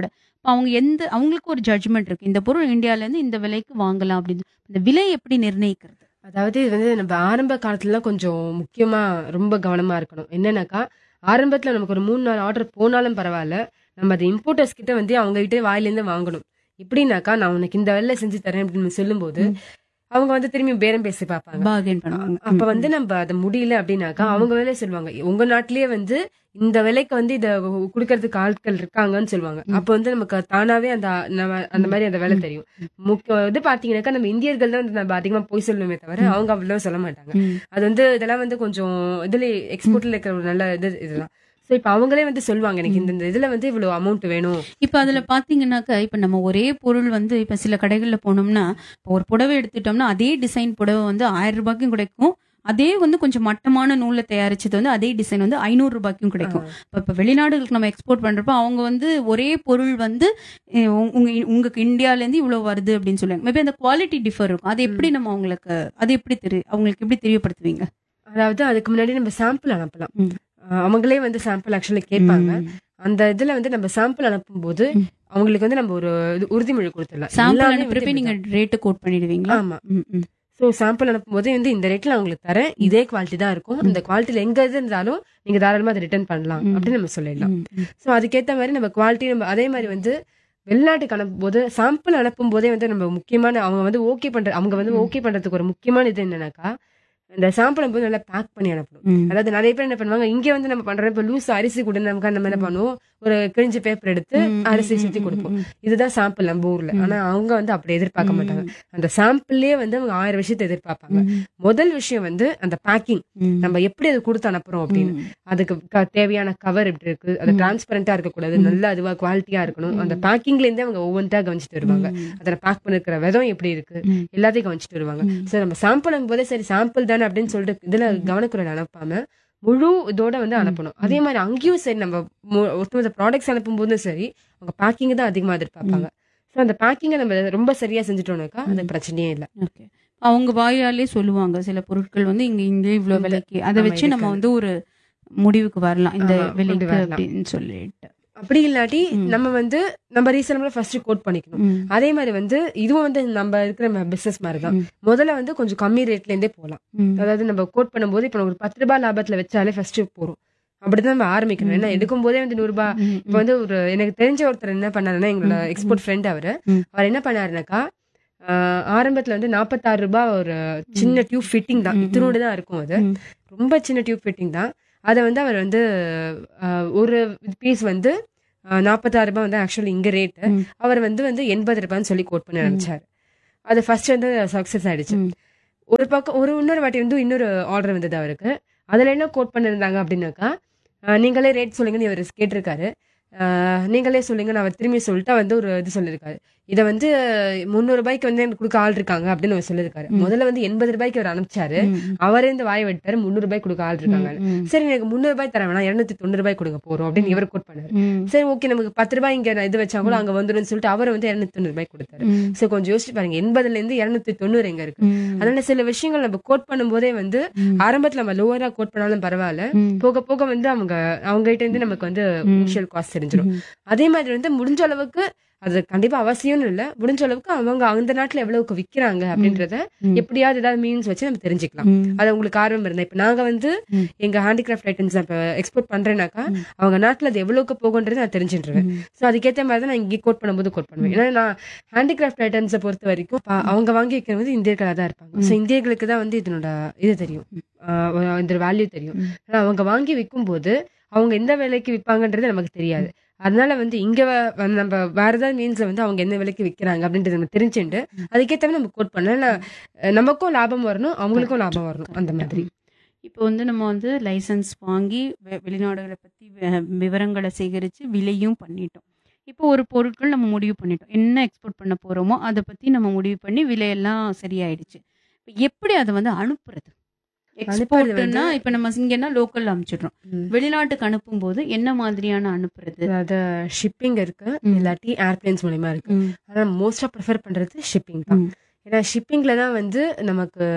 இப்ப அவங்க எந்த அவங்களுக்கு ஒரு ஜட்ஜ்மெண்ட் இருக்கு இந்த பொருள் இந்தியால இருந்து இந்த விலைக்கு வாங்கலாம் அப்படின்னு இந்த விலை எப்படி நிர்ணயிக்கிறது அதாவது இது வந்து நம்ம ஆரம்ப காலத்துல கொஞ்சம் முக்கியமா ரொம்ப கவனமா இருக்கணும் என்னன்னாக்கா ஆரம்பத்துல நமக்கு ஒரு மூணு நாள் ஆர்டர் போனாலும் பரவாயில்ல நம்ம அது இம்போர்ட்டர்ஸ் கிட்ட வந்து அவங்க கிட்ட வாயிலேருந்து வாங்கணும் எப்படின்னாக்கா நான் உனக்கு இந்த வேலை செஞ்சு தரேன் அப்படின்னு சொல்லும்போது அவங்க வந்து திரும்பி பேரம் பேசி பார்ப்பாங்க பார்கெயின் பண்ணுவாங்க அப்ப வந்து நம்ம அது முடியல அப்படின்னாக்கா அவங்க வேலையை சொல்லுவாங்க உங்க நாட்டிலேயே வந்து இந்த விலைக்கு வந்து இத குடுக்கறதுக்கு ஆட்கள் இருக்காங்கன்னு சொல்லுவாங்க அப்ப வந்து நமக்கு தானாவே அந்த நம்ம அந்த மாதிரி அந்த வேலை தெரியும் முக்கிய இது பாத்தீங்கன்னாக்கா நம்ம இந்தியர்கள் தான் வந்து நம்ம அதிகமா போய் சொல்லுமே தவிர அவங்க அவ்வளவு சொல்ல மாட்டாங்க ம். அது வந்து இதெல்லாம் வந்து கொஞ்சம் இதுல எக்ஸ்போர்ட்ல இருக்கிற ஒரு நல்ல இது இதெல்லாம் சோ இப்ப அவங்களே வந்து சொல்லுவாங்க எனக்கு இந்த இந்த இதுல வந்து இவ்வளவு அமௌண்ட் வேணும் இப்ப அதுல பாத்தீங்கன்னாக்கா இப்ப நம்ம ஒரே பொருள் வந்து இப்ப சில கடைகள்ல போனோம்னா இப்ப ஒரு புடவை எடுத்துட்டோம்னா அதே டிசைன் புடவை வந்து ஆயிரம் ரூபாய்க்கும் கிடைக்கும் அதே வந்து கொஞ்சம் மட்டமான நூல்ல தயாரிச்சது வந்து அதே டிசைன் வந்து ஐநூறு ரூபாய்க்கும் கிடைக்கும் இப்ப இப்ப வெளிநாடுகளுக்கு நம்ம எக்ஸ்போர்ட் பண்றப்ப அவங்க வந்து ஒரே பொருள் வந்து அஹ், உங்க- உங்க உங்களுக்கு இந்தியால இருந்து இவ்வளவு வருது அப்படின்னு சொல்லுவாங்க மேபி அந்த குவாலிட்டி டிஃபர் இருக்கும் அது எப்படி நம்ம அவங்களுக்கு அது எப்படி தெரி அவங்களுக்கு எப்படி தெரியப்படுத்துவீங்க அதாவது அதுக்கு முன்னாடி நம்ம சாம்பிள் அனுப்பலாம் ம். அஹ் அவங்களே வந்து சாம்பிள் ஆக்சுவலி கேட்பாங்க ம். அந்த இதுல வந்து நம்ம சாம்பிள் அனுப்பும்போது ம். அவங்களுக்கு வந்து நம்ம ஒரு இது உறுதிமொழி கொடுத்துடலாம் சாம்பிள் எல்லாமே அனுப்புறப்ப வந்து நீங்க ரேட்டு கோட் பண்ணிடுவீங்களா ஆமா ம், ம். சோ சாம்பிள் அனுப்பும்போது வந்து இந்த ரேட்ல நான் உங்களுக்கு தரேன் இதே குவாலிட்டி தான் இருக்கும் இந்த குவாலிட்டில எங்க இது இருந்தாலும் நீங்க தாராளமா அதை ரிட்டர்ன் பண்ணலாம் ம். அப்படின்னு நம்ம சொல்லிடலாம் ம், ம். சோ அதுக்கேத்த மாதிரி நம்ம குவாலிட்டி நம்ம அதே மாதிரி வந்து வெளிநாட்டுக்கு அனுப்பும் போது சாம்பிள் அனுப்பும் போதே வந்து நம்ம முக்கியமான அவங்க வந்து ஓகே பண்ற அவங்க வந்து ஓகே பண்றதுக்கு ஒரு முக்கியமான இது என்னன்னாக்கா இந்த சாம்பிள் அனுப்பும்போது நல்லா பேக் பண்ணி அனுப்பணும் ம். அதாவது நிறைய பேர் என்ன பண்ணுவாங்க இங்க வந்து நம்ம பண்றோம் இப்ப லூஸ் அரிசி கூட நமக்கு நம்ம என்ன பண்ணுவோம் ஒரு கிழிஞ்ச பேப்பர் எடுத்து ம், ம், அரிசி ம், சுத்தி ம், கொடுப்போம் ம், இதுதான் சாம்பிள் நம்ம ஊர்ல ம். ஆனா அவங்க வந்து அப்படி எதிர்பார்க்க மாட்டாங்க ம். அந்த சாம்பிள்லயே வந்து அவங்க ஆயிரம் விஷயத்தை எதிர்பார்ப்பாங்க ம், முதல் விஷயம் வந்து அந்த பேக்கிங் ம். நம்ம எப்படி அது கொடுத்து அனுப்புறோம் அப்படின்னு ம். அதுக்கு க- தேவையான கவர் எப்படி இருக்கு அது ம். டிரான்ஸ்பரண்டா இருக்கக்கூடாது ம். நல்ல அதுவா குவாலிட்டியா இருக்கணும் ம். அந்த பேக்கிங்ல இருந்தே அவங்க ஒவ்வொன்றா கவனிச்சுட்டு வருவாங்க ம். அதுல பேக் பண்ணிருக்கிற விதம் எப்படி இருக்கு ம். எல்லாத்தையும் கவனிச்சுட்டு வருவாங்க ம். சோ நம்ம சாம்பிள் போதே சரி சாம்பிள் தானே அப்படின்னு சொல்லிட்டு இதுல கவனக்குரல் அனுப்பாம முழு இதோட வந்து அனுப்பணும் அதே மாதிரி அங்கேயும் சரி நம்ம மு- ஒட்டுமொத்த ப்ராடக்ட்ஸ் அனுப்பும் போதும் சரி அவங்க பேக்கிங் தான் அதிகமா எதிர்பார்ப்பாங்க சோ அந்த பேக்கிங்கை நம்ம ரொம்ப சரியா செஞ்சுட்டோம்னாக்கா அது பிரச்சனையே இல்ல ஓகே அவங்க வாயாலே சொல்லுவாங்க சில பொருட்கள் வந்து இங்க இங்க இவ்வளவு இந்த- விலைக்கு அதை ஆமா, வச்சு நம்ம இருக்காது. வந்து ஒரு முடிவுக்கு வரலாம் இந்த ஆமா, விலைக்கு கொண்டு வரலாம். அப்படின்னு சொல்லிட்டு அப்படி இல்லாட்டி ம். நம்ம வந்து நம்ம ரீசனபிளா ஃபர்ஸ்ட் கோட் பண்ணிக்கணும் ம். அதே மாதிரி வந்து இதுவும் வந்து நம்ம இருக்கிற பிசினஸ் மாதிரி தான் ம். முதல்ல வந்து கொஞ்சம் கம்மி ரேட்ல இருந்தே போகலாம் ம். அதாவது நம்ம கோட் பண்ணும்போது இப்போ ஒரு பத்து ரூபாய் லாபத்துல வச்சாலே ஃபர்ஸ்ட் போறோம் அப்படிதான் நம்ம ஆரம்பிக்கணும் ஏன்னா ம். எடுக்கும் போதே வந்து நூறு ரூபாய் ம். இப்போ வந்து ஒரு எனக்கு தெரிஞ்ச ஒருத்தர் என்ன பண்ணாருன்னா எங்களோட ம். எக்ஸ்போர்ட் ஃப்ரெண்ட் அவரு ம். அவர் என்ன பண்ணாருனாக்கா ஆஹ், ஆரம்பத்துல வந்து நாற்பத்தாறு ரூபாய் ஒரு சின்ன டியூப் ஃபிட்டிங் தான் ம். இத்தினோடு தான் இருக்கும் அது ம். ரொம்ப சின்ன டியூப் ஃபிட்டிங் தான் அதை வந்து அவர் வந்து ஆஹ், ஒரு பீஸ் வந்து ஆஹ், நாற்பத்தாறு ரூபாய் வந்து ஆக்சுவலி இங்க ரேட்டு ம். அவர் வந்து வந்து எண்பது ரூபாய்னு சொல்லி கோட் பண்ண நினைச்சாரு அது ஃபர்ஸ்ட் வந்து சக்சஸ் ஆயிடுச்சு ம். ஒரு பக்கம் ஒரு இன்னொரு வாட்டி வந்து இன்னொரு ஆர்டர் வந்தது அவருக்கு அதுல என்ன கோட் பண்ணிருந்தாங்க அப்படின்னாக்கா ஆஹ், நீங்களே ரேட் சொல்லுங்கன்னு இவர் கேட்டிருக்காரு ஆஹ், நீங்களே சொல்லுங்க நான் அவர் திரும்பி சொல்லிட்டு அவர் வந்து ஒரு இது சொல்லியிருக்காரு இதை வந்து முந்நூறு ரூபாய்க்கு வந்து எனக்கு கொடுக்க ஆள் இருக்காங்க அப்படின்னு அவர் சொல்லியிருக்காரு ம். முதல்ல வந்து எண்பது ரூபாய்க்கு அவர் அனுப்பிச்சாரு ம். அவரே இந்த வாய் விட்டாரு முந்நூறு ரூபாய்க்கு கொடுக்க ஆள் இருக்காங்க ம். சரி எனக்கு முந்நூறு ரூபாய் தர வேணாம் இருநூத்தி தொண்ணூறு ரூபாய் கொடுங்க போறோம் அப்படின்னு இவர் கோட் பண்ணாரு ம். சரி ஓகே நமக்கு பத்து ரூபாய் இங்க நான் இது வச்சா கூட அங்க வந்துடும் சொல்லிட்டு அவர் வந்து இருநூத்தி தொண்ணூறு ரூபாய் கொடுத்தாரு ம். சோ கொஞ்சம் யோசிச்சு பாருங்க எண்பதுல இருந்து இருநூத்தி தொண்ணூறு எங்க இருக்கு ம். அதனால சில விஷயங்கள் நம்ம கோட் பண்ணும்போதே வந்து ம். ஆரம்பத்துல நம்ம லோவரா கோட் பண்ணாலும் பரவாயில்ல ம். போக போக வந்து அவங்க அவங்க கிட்ட இருந்து நமக்கு வந்து ம். இனிஷியல் காஸ்ட் தெரிஞ்சிடும் ம். அதே மாதிரி வந்து முடிஞ்ச அளவுக்கு அது கண்டிப்பா அவசியம்னு இல்ல முடிஞ்ச அளவுக்கு அவங்க அந்த நாட்டுல எவ்வளவுக்கு விக்கிறாங்க அப்படின்றத ம். எப்படியாவது ஏதாவது மீன்ஸ் வச்சு நம்ம தெரிஞ்சுக்கலாம் ம். அது உங்களுக்கு ஆர்வம் இருந்தா இப்ப நாங்க வந்து ம். எங்க ஹேண்டிகிராஃப்ட் ஐட்டம்ஸ் இப்ப எக்ஸ்போர்ட் பண்றேனாக்கா ம். அவங்க நாட்டுல அது எவ்வளவுக்கு போகுன்றது நான் தெரிஞ்சுட்டுருவேன் ம். சோ அதுக்கேத்த மாதிரி தான் நான் இங்கே கோட் பண்ணும்போது கோட் பண்ணுவேன் ஏன்னா நான் ஹேண்டிகிராஃப்ட் ஐட்டம்ஸை பொறுத்த வரைக்கும் பா- அவங்க வாங்கி வைக்கிறது வந்து இந்தியர்களா தான் இருப்பாங்க சோ இந்தியர்களுக்கு தான் வந்து இதனோட இது தெரியும் ஆஹ் இந்த வேல்யூ தெரியும் ம். ஆனா அவங்க வாங்கி விற்கும் போது அவங்க எந்த விலைக்கு விற்பாங்கன்றது நமக்கு தெரியாது அதனால வந்து இங்க வ- வந்து நம்ம வேற ஏதாவது மீன்ஸ்ல வந்து அவங்க என்ன விலைக்கு விற்கிறாங்க அப்படின்றது நம்ம தெரிஞ்சுட்டு அதுக்கேத்த மாதிரி நம்ம கோட் பண்ணலாம் ஏன்னா, அஹ் நமக்கும் லாபம் வரணும் அவங்களுக்கும் லாபம் வரணும் அந்த மாதிரி இப்போ வந்து நம்ம வந்து லைசன்ஸ் வாங்கி வெ- வெளிநாடுகளை பத்தி வி- விவரங்களை சேகரிச்சு விலையும் பண்ணிட்டோம் இப்போ ஒரு பொருட்கள் நம்ம முடிவு பண்ணிட்டோம் என்ன எக்ஸ்போர்ட் பண்ண போறோமோ அதை பத்தி நம்ம முடிவு பண்ணி விலையெல்லாம் சரியாயிடுச்சு இப்போ எப்படி அதை வந்து அனுப்புறது அனுப்புறது எக்ஸ்போர்ட்னா வந்து- இப்போ நம்ம இங்கன்னா லோக்கல்ல அனுப்பிச்சிடுறோம் ம். வெளிநாட்டுக்கு அனுப்பும் போது என்ன மாதிரியான அனுப்புறது அதாவது ஷிப்பிங் இருக்கு ம். இல்லாட்டி ஏர்பிளைன்ஸ் மூலியமா இருக்கு ம், ஆனா மோஸ்டா ப்ரிஃபர் பண்றது ஷிப்பிங் தான் ம். ஏன்னா ஷிப்பிங்ல தான் வந்து நமக்கு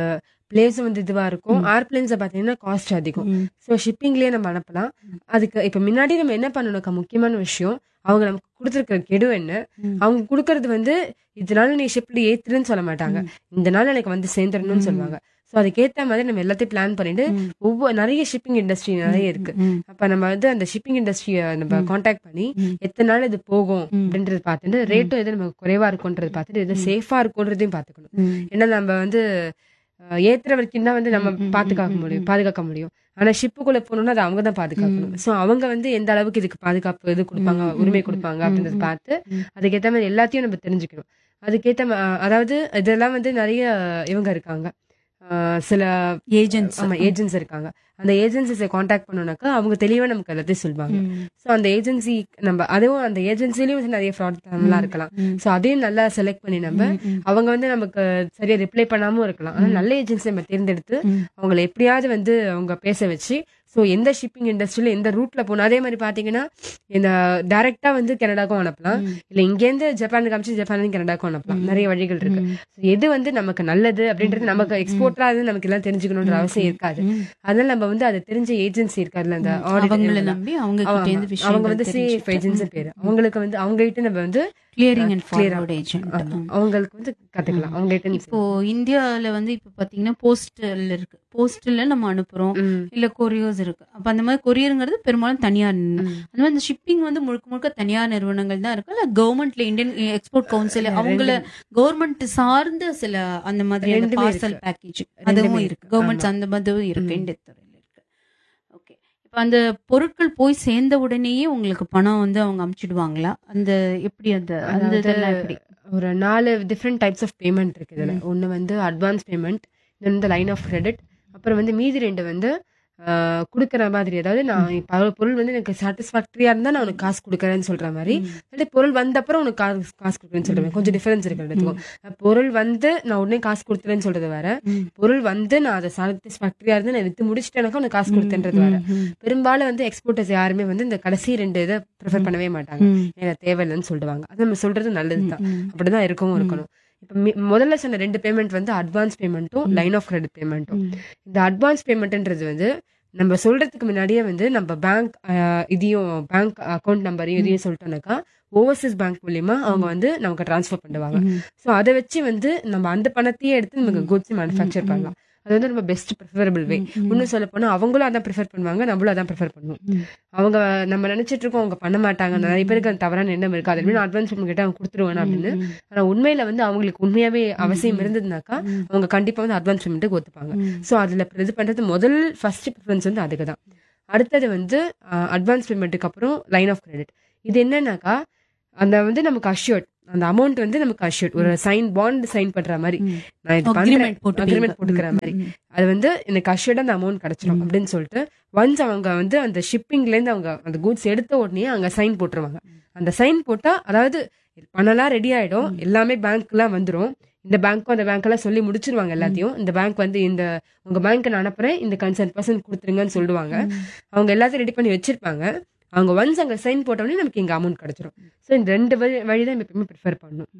பிளேஸும் வந்து இதுவா இருக்கும் ம். ஏர்பிளைன்ஸை பார்த்தீங்கன்னா காஸ்ட் அதிகம் ம். ஸோ ஷிப்பிங்லேயே நம்ம அனுப்பலாம் அதுக்கு இப்போ முன்னாடி நம்ம என்ன பண்ணணும்க்கா முக்கியமான விஷயம் அவங்க நமக்கு கொடுத்துருக்கிற கெடு என்ன ம். அவங்க கொடுக்கறது வந்து இதனால நீ ஷிப்ல ஏத்துறேன்னு சொல்ல மாட்டாங்க இந்த நாள் எனக்கு வந்து சேர்ந்துடணும்னு ம். சொல்லுவாங்க ஸோ அதுக்கேற்ற மாதிரி நம்ம எல்லாத்தையும் பிளான் பண்ணிட்டு ம். ஒவ்வொரு நிறைய ஷிப்பிங் இண்டஸ்ட்ரி நிறைய இருக்கு ம். அப்ப நம்ம வந்து அந்த ஷிப்பிங் இண்டஸ்ட்ரியை நம்ம ம். காண்டாக்ட் பண்ணி ம். எத்தனை நாள் இது போகும் ம். அப்படின்றது பார்த்துட்டு ரேட்டும் எது நமக்கு குறைவா இருக்கும்ன்றது பார்த்துட்டு எது ம். சேஃபா இருக்கும்ன்றதையும் பார்த்துக்கணும் ம். ஏன்னா நம்ம வந்து அஹ், ஏத்துற வரைக்கும் தான் வந்து நம்ம ம், ம், பாதுகாக்க ம், முடியும் ம். பாதுகாக்க முடியும் ஆனா ஷிப்புக்குள்ள போகணும்னா அது அவங்க தான் பாதுகாக்கணும் ம். சோ அவங்க வந்து எந்த அளவுக்கு இதுக்கு பாதுகாப்பு இது கொடுப்பாங்க ம், ம், உரிமை ம், கொடுப்பாங்க ம், அப்படின்றத ம். பார்த்து ம். அதுக்கேற்ற மாதிரி எல்லாத்தையும் நம்ம தெரிஞ்சுக்கணும் அதுக்கேற்ற ம- அதாவது இதெல்லாம் வந்து நிறைய இவங்க இருக்காங்க அஹ், சில ஏஜென்ட்ஸ் ஆமா ஏஜென்ட்ஸ் இருக்காங்க அந்த ஏஜென்சிஸை காண்டாக்ட் பண்ணோம்னாக்கா அவங்க தெளிவா நமக்கு எல்லாத்தையும் சொல்லுவாங்க ம். ஸோ அந்த ஏஜென்சி நம்ம அதுவும் அந்த ஏஜென்சிலையும் வந்து நிறைய ஃப்ராட் எல்லாம் இருக்கலாம் ம். ஸோ அதையும் நல்லா செலக்ட் பண்ணி நம்ம ம். ம். அவங்க வந்து நமக்கு சரியா ரிப்ளை பண்ணாம இருக்கலாம் ஆனா ம். நல்ல ஏஜென்சி நம்ம தேர்ந்தெடுத்து ம். அவங்கள எப்படியாவது வந்து அவங்க பேச வச்சு ஸோ எந்த ஷிப்பிங் இண்டஸ்ட்ரியில எந்த ரூட்ல போகணும் அதே மாதிரி பாத்தீங்கன்னா இந்த டைரக்டா வந்து கனடாக்கும் அனுப்பலாம் ம். இல்ல இங்கேருந்து ஜப்பானுக்கு அமிச்சு ஜப்பான் கனடாக்கும் அனுப்பலாம் ம். நிறைய வழிகள் இருக்கு ம். So எது வந்து நமக்கு நல்லது அப்படின்றது நமக்கு எக்ஸ்போர்ட்டா அது நமக்கு எல்லாம் தெரிஞ்சுக்கணுன்ற அவசியம் இருக்காது ம். அதனால நம்ம வந்து அது தெரிஞ்ச ஏஜென்சி இருக்காதுல்ல அந்த audit அவங்கள இவங்கெல்லாம். நம்பி அவங்க ஆமா, கிட்ட இருந்து அவங்க வந்து விஷயம் சேஃப் ஏஜென்சி பேரு அவங்களுக்கு வந்து அவங்க கிட்ட நம்ம வந்து கிளியரிங் அண்ட் clear ஆ- ஃபார்வர்ட் ஏஜென்ட் ஆமா, அவங்களுக்கு வந்து கத்துக்கலாம் அவங்க கிட்ட இருந்து இப்போ இந்தியால வந்து இப்ப பாத்தீங்கன்னா போஸ்டல் இருக்கு போஸ்டல்ல நம்ம அனுப்புறோம் ம், இல்ல கொரியர்ஸ் இருக்கு அப்ப அந்த மாதிரி கொரியருங்கிறது பெரும்பாலும் தனியார் நிறுவனம். ம். அந்த மாதிரி இந்த ஷிப்பிங் வந்து முழுக்க முழுக்க தனியார் நிறுவனங்கள் தான் இருக்கு இல்ல கவர்மெண்ட்ல இந்தியன் எக்ஸ்போர்ட் கவுன்சில் அவங்கள கவர்மெண்ட் சார்ந்த சில அந்த மாதிரி ரெண்டுமே பார்சல் இருக்கு. பேக்கேஜ் ரெண்டுமே அதுவும் இருக்கு. இருக்கு கவர்மெண்ட் ஆமா. அந்த மாதிரியும் இருக்கு ம். இந்த துறையில இருக்கு ஓகே இப்போ அந்த பொருட்கள் போய் சேர்ந்த உடனேயே உங்களுக்கு பணம் வந்து அவங்க அமுச்சிடுவாங்களா அந்த எப்படி அந்த அந்த அதாவது இதெல்லாம் எப்படி ஒரு நாலு டிஃப்ரெண்ட் டைப்ஸ் ஆஃப் பேமெண்ட் இருக்கு இதுல ஒன்னு வந்து அட்வான்ஸ் பேமெண்ட் இன்னொன்று வந்து லைன் ஆஃப் கிரெடிட் அப்புறம் வந்து மீதி ரெண்டு வந்து ஆஹ், கொடுக்கற மாதிரி அதாவது நான் இப்ப ஒரு பொருள் வந்து எனக்கு சாட்டிஸ்ஃபேக்டரியா இருந்தா நான் உனக்கு காசு கொடுக்கறேன்னு சொல்ற மாதிரி இல்லாட்டி பொருள் வந்த அப்புறம் உனக்கு காசு காசு கொடுக்குறேன்னு சொல்றேன் கொஞ்சம் டிஃபரன்ஸ் இருக்கு ரெண்டுத்துக்கும் பொருள் வந்து நான் உடனே காசு கொடுத்துறேன்னு சொல்றது வேற ம். பொருள் வந்து நான் அதை சாட்டிஸ்ஃபேக்டரியா இருந்து நான் வித்து முடிச்சிட்டேனாக்கா உனக்கு காசு கொடுத்தேன்றது வேற ம், ம், பெரும்பாலும் வந்து எக்ஸ்போர்ட்டர்ஸ் யாருமே வந்து இந்த கடைசி ரெண்டு இதை ப்ரிஃபர் பண்ணவே மாட்டாங்க ம், எனக்கு தேவையில்லைன்னு சொல்லுவாங்க அது நம்ம சொல்றது நல்லதுதான் ம், அப்படிதான் இருக்கவும் இருக்கணும் இப்ப மி- முதல்ல சொன்ன ரெண்டு பேமெண்ட் வந்து அட்வான்ஸ் பேமெண்ட்டும் லைன் ஆஃப் கிரெடிட் பேமெண்ட்டும் ம், இந்த அட்வான்ஸ் பேமெண்ட்ன்றது வந்து நம்ம சொல்றதுக்கு முன்னாடியே வந்து நம்ம பேங்க் இதையும் பேங்க் அக்கௌண்ட் நம்பரையும் இதையும் சொல்லிட்டோம்னாக்கா ஓவர்சீஸ் பேங்க் மூலியமா அவங்க வந்து நமக்கு ட்ரான்ஸ்ஃபர் பண்ணுவாங்க ம். ஸோ அதை வச்சு வந்து நம்ம அந்த பணத்தையே எடுத்து நமக்கு குட்ஸ் மேனுஃபேக்சர் பண்ணலாம் அது வந்து நம்ம பெஸ்ட் ப்ரிஃபரபிள் வே இன்னும் சொல்ல போனா அவங்களும் அதான் ப்ரிஃபர் பண்ணுவாங்க நம்மளும் அதான் ப்ரிஃபர் பண்ணுவோம் ம். அவங்க நம்ம நினைச்சிட்டு இருக்கோம் அவங்க பண்ண மாட்டாங்க நிறைய பேருக்கு அந்த தவறான எண்ணம் இருக்கு அது எப்படி அட்வான்ஸ் பேமெண்ட் கிட்ட அவங்க கொடுத்துருவாங்க அப்படின்னு ஆனா உண்மையில வந்து அவங்களுக்கு உண்மையாவே அவசியம் இருந்ததுனாக்கா அவங்க கண்டிப்பா வந்து அட்வான்ஸ் பேமெண்ட்டுக்கு ஒத்துப்பாங்க ம். ஸோ அதுல இது பண்றது முதல் ஃபர்ஸ்ட் ப்ரிஃபரன்ஸ் வந்து அதுக்கு தான் அடுத்தது வந்து அட்வான்ஸ் பேமெண்ட்டுக்கு அப்புறம் லைன் ஆஃப் கிரெடிட் இது என்னன்னாக்கா அந்த வந்து நமக்கு அஷ்யூர்ட் அந்த அமௌண்ட் வந்து நமக்கு அஷ்யூர்ட் ஒரு சைன் பாண்ட் சைன் பண்ற மாதிரி ம். நான் இது பண்றேன் அக்ரிமெண்ட் போட்டு அக்ரிமெண்ட் போட்டுக்கிற மாதிரி அது வந்து எனக்கு அஷ்யூர்டா அந்த அமௌண்ட் கிடைச்சிடும் அப்படின்னு சொல்லிட்டு ஒன்ஸ் அவங்க வந்து அந்த ஷிப்பிங்ல இருந்து அவங்க அந்த கூட்ஸ் எடுத்த உடனே அங்க சைன் போட்டுருவாங்க அந்த சைன் போட்டா அதாவது பணம்லாம் ரெடி ஆயிடும் எல்லாமே பேங்க்லாம் வந்துரும் இந்த பேங்க்கும் அந்த பேங்க் எல்லாம் சொல்லி முடிச்சிருவாங்க எல்லாத்தையும் இந்த பேங்க் வந்து இந்த உங்க பேங்க் நான் அனுப்புறேன் இந்த கன்சர்ன் பர்சன் கொடுத்துருங்கன்னு சொல்லுவாங்க அவங்க எல்லாத்தையும் ரெடி பண்ணி வச்சிருப்பாங்க அவங்க ஒன்ஸ் அங்க சைன் போட்டோடனே நமக்கு இங்க அமௌண்ட் கிடைச்சிரும் ஸோ இந்த ரெண்டு வழி வழி தான் எப்பவுமே ப்ரிஃபர் பண்ணணும்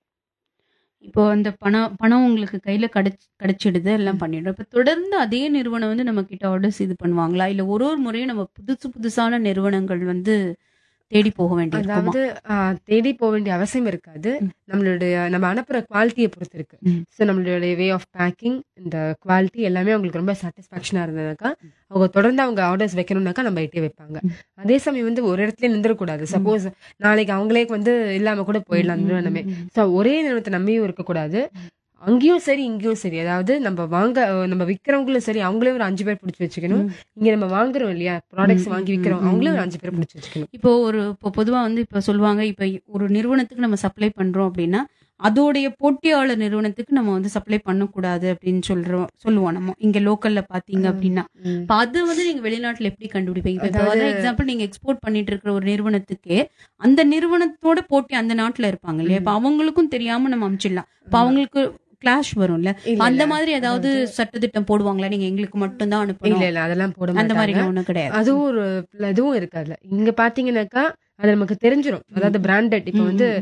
இப்போ அந்த பணம் பணம் உங்களுக்கு கையில கிடைச் கிடைச்சிடுது எல்லாம் பண்ணிடும் இப்போ தொடர்ந்து அதே நிறுவனம் வந்து நம்ம கிட்ட ஆர்டர்ஸ் இது பண்ணுவாங்களா இல்ல ஒரு ஒரு முறையும் நம்ம புதுசு புதுசான நிறுவனங்கள் வந்து தேடி போக வேண்டியிருக்குமா அதாவது ஆஹ், தேடி போக வேண்டிய அவசியம் இருக்காது ம். நம்மளுடைய நம்ம அனுப்புற குவாலிட்டியை பொறுத்து இருக்கு ம். ஸோ நம்மளுடைய வே ஆஃப் பேக்கிங் இந்த குவாலிட்டி எல்லாமே அவங்களுக்கு ரொம்ப சாட்டிஸ்ஃபேக்ஷனா இருந்ததுனாக்கா அவங்க தொடர்ந்து அவங்க ஆர்டர்ஸ் வைக்கணும்னாக்கா நம்ம எட்டே வைப்பாங்க ம். அதே சமயம் வந்து ஒரு இடத்துல நின்றுடக்கூடாது சப்போஸ் நாளைக்கு அவங்களே வந்து இல்லாம கூட போயிடலாம் அந்த நிறுவனமே ஸோ ஒரே நிறுவனத்தை நம்பியும் இருக்கக்கூடாது அங்கேயும் சரி இங்கேயும் சரி அதாவது நம்ம வாங்க நம்ம விற்கிறவங்களும் சரி அவங்களே ஒரு அஞ்சு பேர் பிடிச்சி வச்சுக்கணும் இங்க நம்ம வாங்குறோம் இல்லையா ப்ராடக்ட்ஸ் ம், வாங்கி ம், விற்கிறோம் ம், அவங்களே ம். ஒரு அஞ்சு பேர் பிடிச்சி வச்சுக்கணும் இப்போ ஒரு இப்போ பொதுவா வந்து இப்போ சொல்லுவாங்க இப்போ ஒரு நிறுவனத்துக்கு நம்ம சப்ளை பண்றோம் அப்படின்னா அதோடைய போட்டியாளர் நிறுவனத்துக்கு நம்ம வந்து சப்ளை பண்ணக்கூடாது அப்படின்னு சொல்றோம் சொல்லுவோம் நம்ம இங்க லோக்கல்ல பாத்தீங்க அப்படின்னா இப்ப அது வந்து நீங்க வெளிநாட்டுல எப்படி கண்டுபிடிப்பீங்க இப்போ அதாவது- எக்ஸாம்பிள் நீங்க எக்ஸ்போர்ட் பண்ணிட்டு இருக்கிற ஒரு நிறுவனத்துக்கு அந்த நிறுவனத்தோட போட்டி அந்த நாட்டுல இருப்பாங்க இல்லையா இப்ப அவங்களுக்கும் தெரியாம நம்ம அமிச்சிடலாம் இப்ப அவங்களுக்கு கிளாஷ் வரும்ல இல்ல, அந்த இல்ல. மாதிரி ஏதாவது சட்டத்திட்டம் போடுவாங்களா நீங்க எங்களுக்கு மட்டும் தான் இல்ல அனுப்பணும் இல்ல அதெல்லாம் போட அந்த மாதிரி மாட்டாங்க ஒண்ணும் கிடையாது அதுவும் ஒரு இதுவும் இருக்காதுல இங்க பாத்தீங்கன்னா அது நமக்கு தெரிஞ்சிரும் அதாவது பிராண்டட் இப்ப வந்து ம்,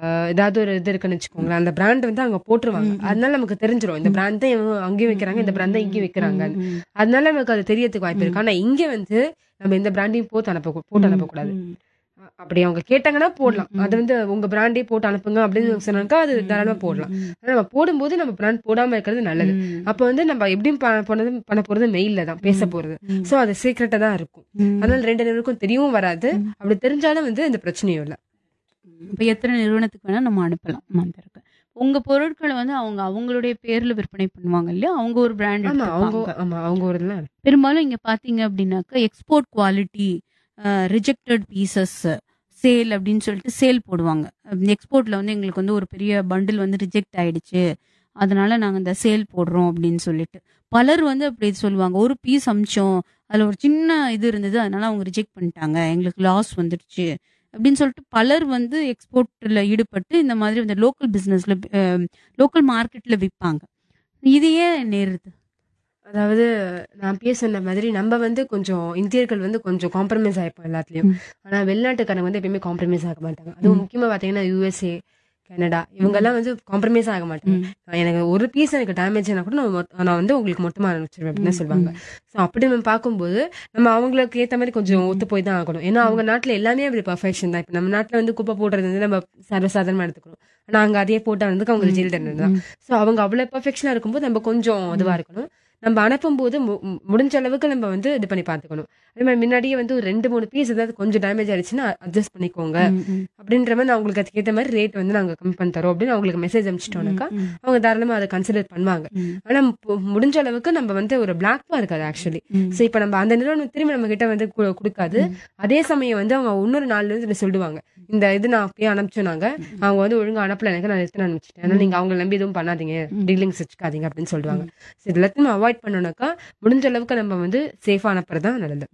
அஹ், ஏதாவது ஒரு இது இருக்குன்னு வச்சுக்கோங்களேன் அந்த பிராண்ட் வந்து அங்க போட்டுருவாங்க ம், ம். அதனால நமக்கு தெரிஞ்சிரும் இந்த பிராண்ட் தான் இவங்க அங்கேயும் வைக்கிறாங்க இந்த பிராண்ட் தான் இங்கேயும் வைக்கிறாங்க ம், ம், அதனால நமக்கு அது தெரியறதுக்கு வாய்ப்பு இருக்கு ஆனா இங்க வந்து நம்ம எந்த பிராண்டையும் போட்டு அனுப்ப போட்டு அனுப்பக்கூடாது ம், அ- அப்படி அவங்க கேட்டாங்கன்னா போடலாம் ம், ம். அது வந்து உங்க பிராண்டே போட்டு அனுப்புங்க அப்படின்னு சொன்னாக்கா அது ம், தாராளமா போடலாம் ம், ஆனா நம்ம போடும்போது நம்ம பிராண்ட் போடாம இருக்கிறது நல்லது ம், அப்ப வந்து நம்ம எப்படியும் ப- பண்ணது பண்ண போறது மெயில்ல தான் பேச போறது ம், சோ அது சீக்கிரட்டா தான் இருக்கும் ம். அதனால ரெண்டு பேருக்கும் தெரியவும் வராது ம். அப்படி தெரிஞ்சாலும் வந்து இந்த பிரச்சனையும் இல்ல இப்ப எத்தனை நிறுவனத்துக்கு வேணா நம்ம அனுப்பலாம் நம்பருக்கு உங்க பொருட்களை வந்து அவங்க அவங்களுடைய பேர்ல விற்பனை பண்ணுவாங்க இல்லையா அவங்க ஒரு பிராண்ட் ஆமா அவங்க ஆமா அவங்க ஒரு இதுல பெரும்பாலும் இங்க பாத்தீங்க அப்படின்னாக்கா export quality rejected pieces sale அப்படின்னு சொல்லிட்டு சேல் போடுவாங்க எக்ஸ்போர்ட்ல வந்து எங்களுக்கு வந்து ஒரு பெரிய பண்டில் வந்து ரிஜெக்ட் ஆயிடுச்சு அதனால நாங்க இந்த சேல் போடுறோம் அப்படின்னு சொல்லிட்டு பலர் வந்து அப்படி சொல்லுவாங்க ஒரு பீஸ் அமிச்சோம் அதுல ஒரு சின்ன இது இருந்தது அதனால அவங்க ரிஜெக்ட் பண்ணிட்டாங்க எங்களுக்கு லாஸ் வந்துடுச்சு அப்படின்னு சொல்லிட்டு பலர் வந்து எக்ஸ்போர்ட்ல ஈடுபட்டு இந்த மாதிரி இந்த லோக்கல் பிசினஸ்ல லோக்கல் மார்க்கெட்ல விற்பாங்க இதையே நேருது அதாவது நான் பேச சொன்ன மாதிரி நம்ம வந்து கொஞ்சம் இந்தியர்கள் வந்து கொஞ்சம் காம்ப்ரமைஸ் ஆயிருப்போம் எல்லாத்துலயும் ம். ஆனா வெளிநாட்டுக்காரங்க வந்து எப்பயுமே காம்ப்ரமைஸ் ஆக மாட்டாங்க அதுவும் ம். முக்கியமா பாத்தீங்கன்னா யூஎஸ்ஏ கனடா இவங்க எல்லாம் வந்து காம்ப்ரமைஸ் ஆக மாட்டாங்க ம். நான் எனக்கு ஒரு பீஸ் எனக்கு டேமேஜ் ஆனா கூட நான் மொத்த- நான் வந்து உங்களுக்கு மொத்தமா அனுப்பிச்சிருவேன் அப்படின்னு சொல்லுவாங்க ஸோ அப்படி நம்ம பார்க்கும்போது நம்ம அவங்களுக்கு ஏத்த மாதிரி கொஞ்சம் ஒத்து போய் தான் ஆகணும் ஏன்னா அவங்க நாட்டுல எல்லாமே அப்படி பர்ஃபெக்ஷன் தான் இப்போ நம்ம நாட்டுல வந்து குப்பை போடுறது வந்து நம்ம சர்வசாதாரணமா எடுத்துக்கிறோம் ஆனா அங்க அதே போட்டா வந்து அவங்களுக்கு ஜெயில் தண்டனை தான் ஸோ அவங்க அவ்வளவு பர்ஃபெக்ஷனா இருக்கும்போது நம்ம கொஞ்சம் இதுவா இருக்கணும் நம்ம அனுப்பும்போது மு- மு- முடிஞ்ச அளவுக்கு நம்ம வந்து இது பண்ணி பார்த்துக்கணும் அதே மாதிரி முன்னாடியே வந்து ஒரு ரெண்டு மூணு பீஸ் ஏதாவது கொஞ்சம் டேமேஜ் ஆயிடுச்சுன்னா அட்ஜஸ்ட் பண்ணிக்கோங்க ம், ம். அப்படின்ற மாதிரி நான் அவங்களுக்கு அதுக்கேற்ற மாதிரி ரேட் வந்து நாங்க கம்மி பண்ணி தரோம் அப்படின்னு அவங்களுக்கு மெசேஜ் அனுப்பிச்சிட்டோம்னாக்கா ம், அவங்க தாராளமா அதை கன்சிடர் பண்ணுவாங்க ம், ஆனா மு- முடிஞ்ச அளவுக்கு நம்ம வந்து ஒரு பிளாக்பா இருக்காது ஆக்சுவலி ம். சோ இப்ப நம்ம அந்த நிறுவனம் திரும்பி நம்ம கிட்ட வந்து கு- கொடுக்காது அதே சமயம் வந்து அவங்க இன்னொரு நாள்ல இருந்து சொல்லுவாங்க இந்த இது நான் அப்பயே அனுப்பிச்சோனாங்க அவங்க வந்து ஒழுங்கா அனுப்பல எனக்கு நான் எடுத்து அனுப்பிச்சிட்டேன் அதனால நீங்க அவங்களை நம்பி எதுவும் பண்ணாதீங்க டீலிங்ஸ் வச்சுக்காதீங்க அப்படின்னு சொல்லுவாங்க சோ இது எல்லாத்தையும் அவாய்ட் பண்ணோம்னாக்கா முடிஞ்ச அளவுக்கு நம்ம வந்து சேஃபா அனுப்புறது தான் நல்லது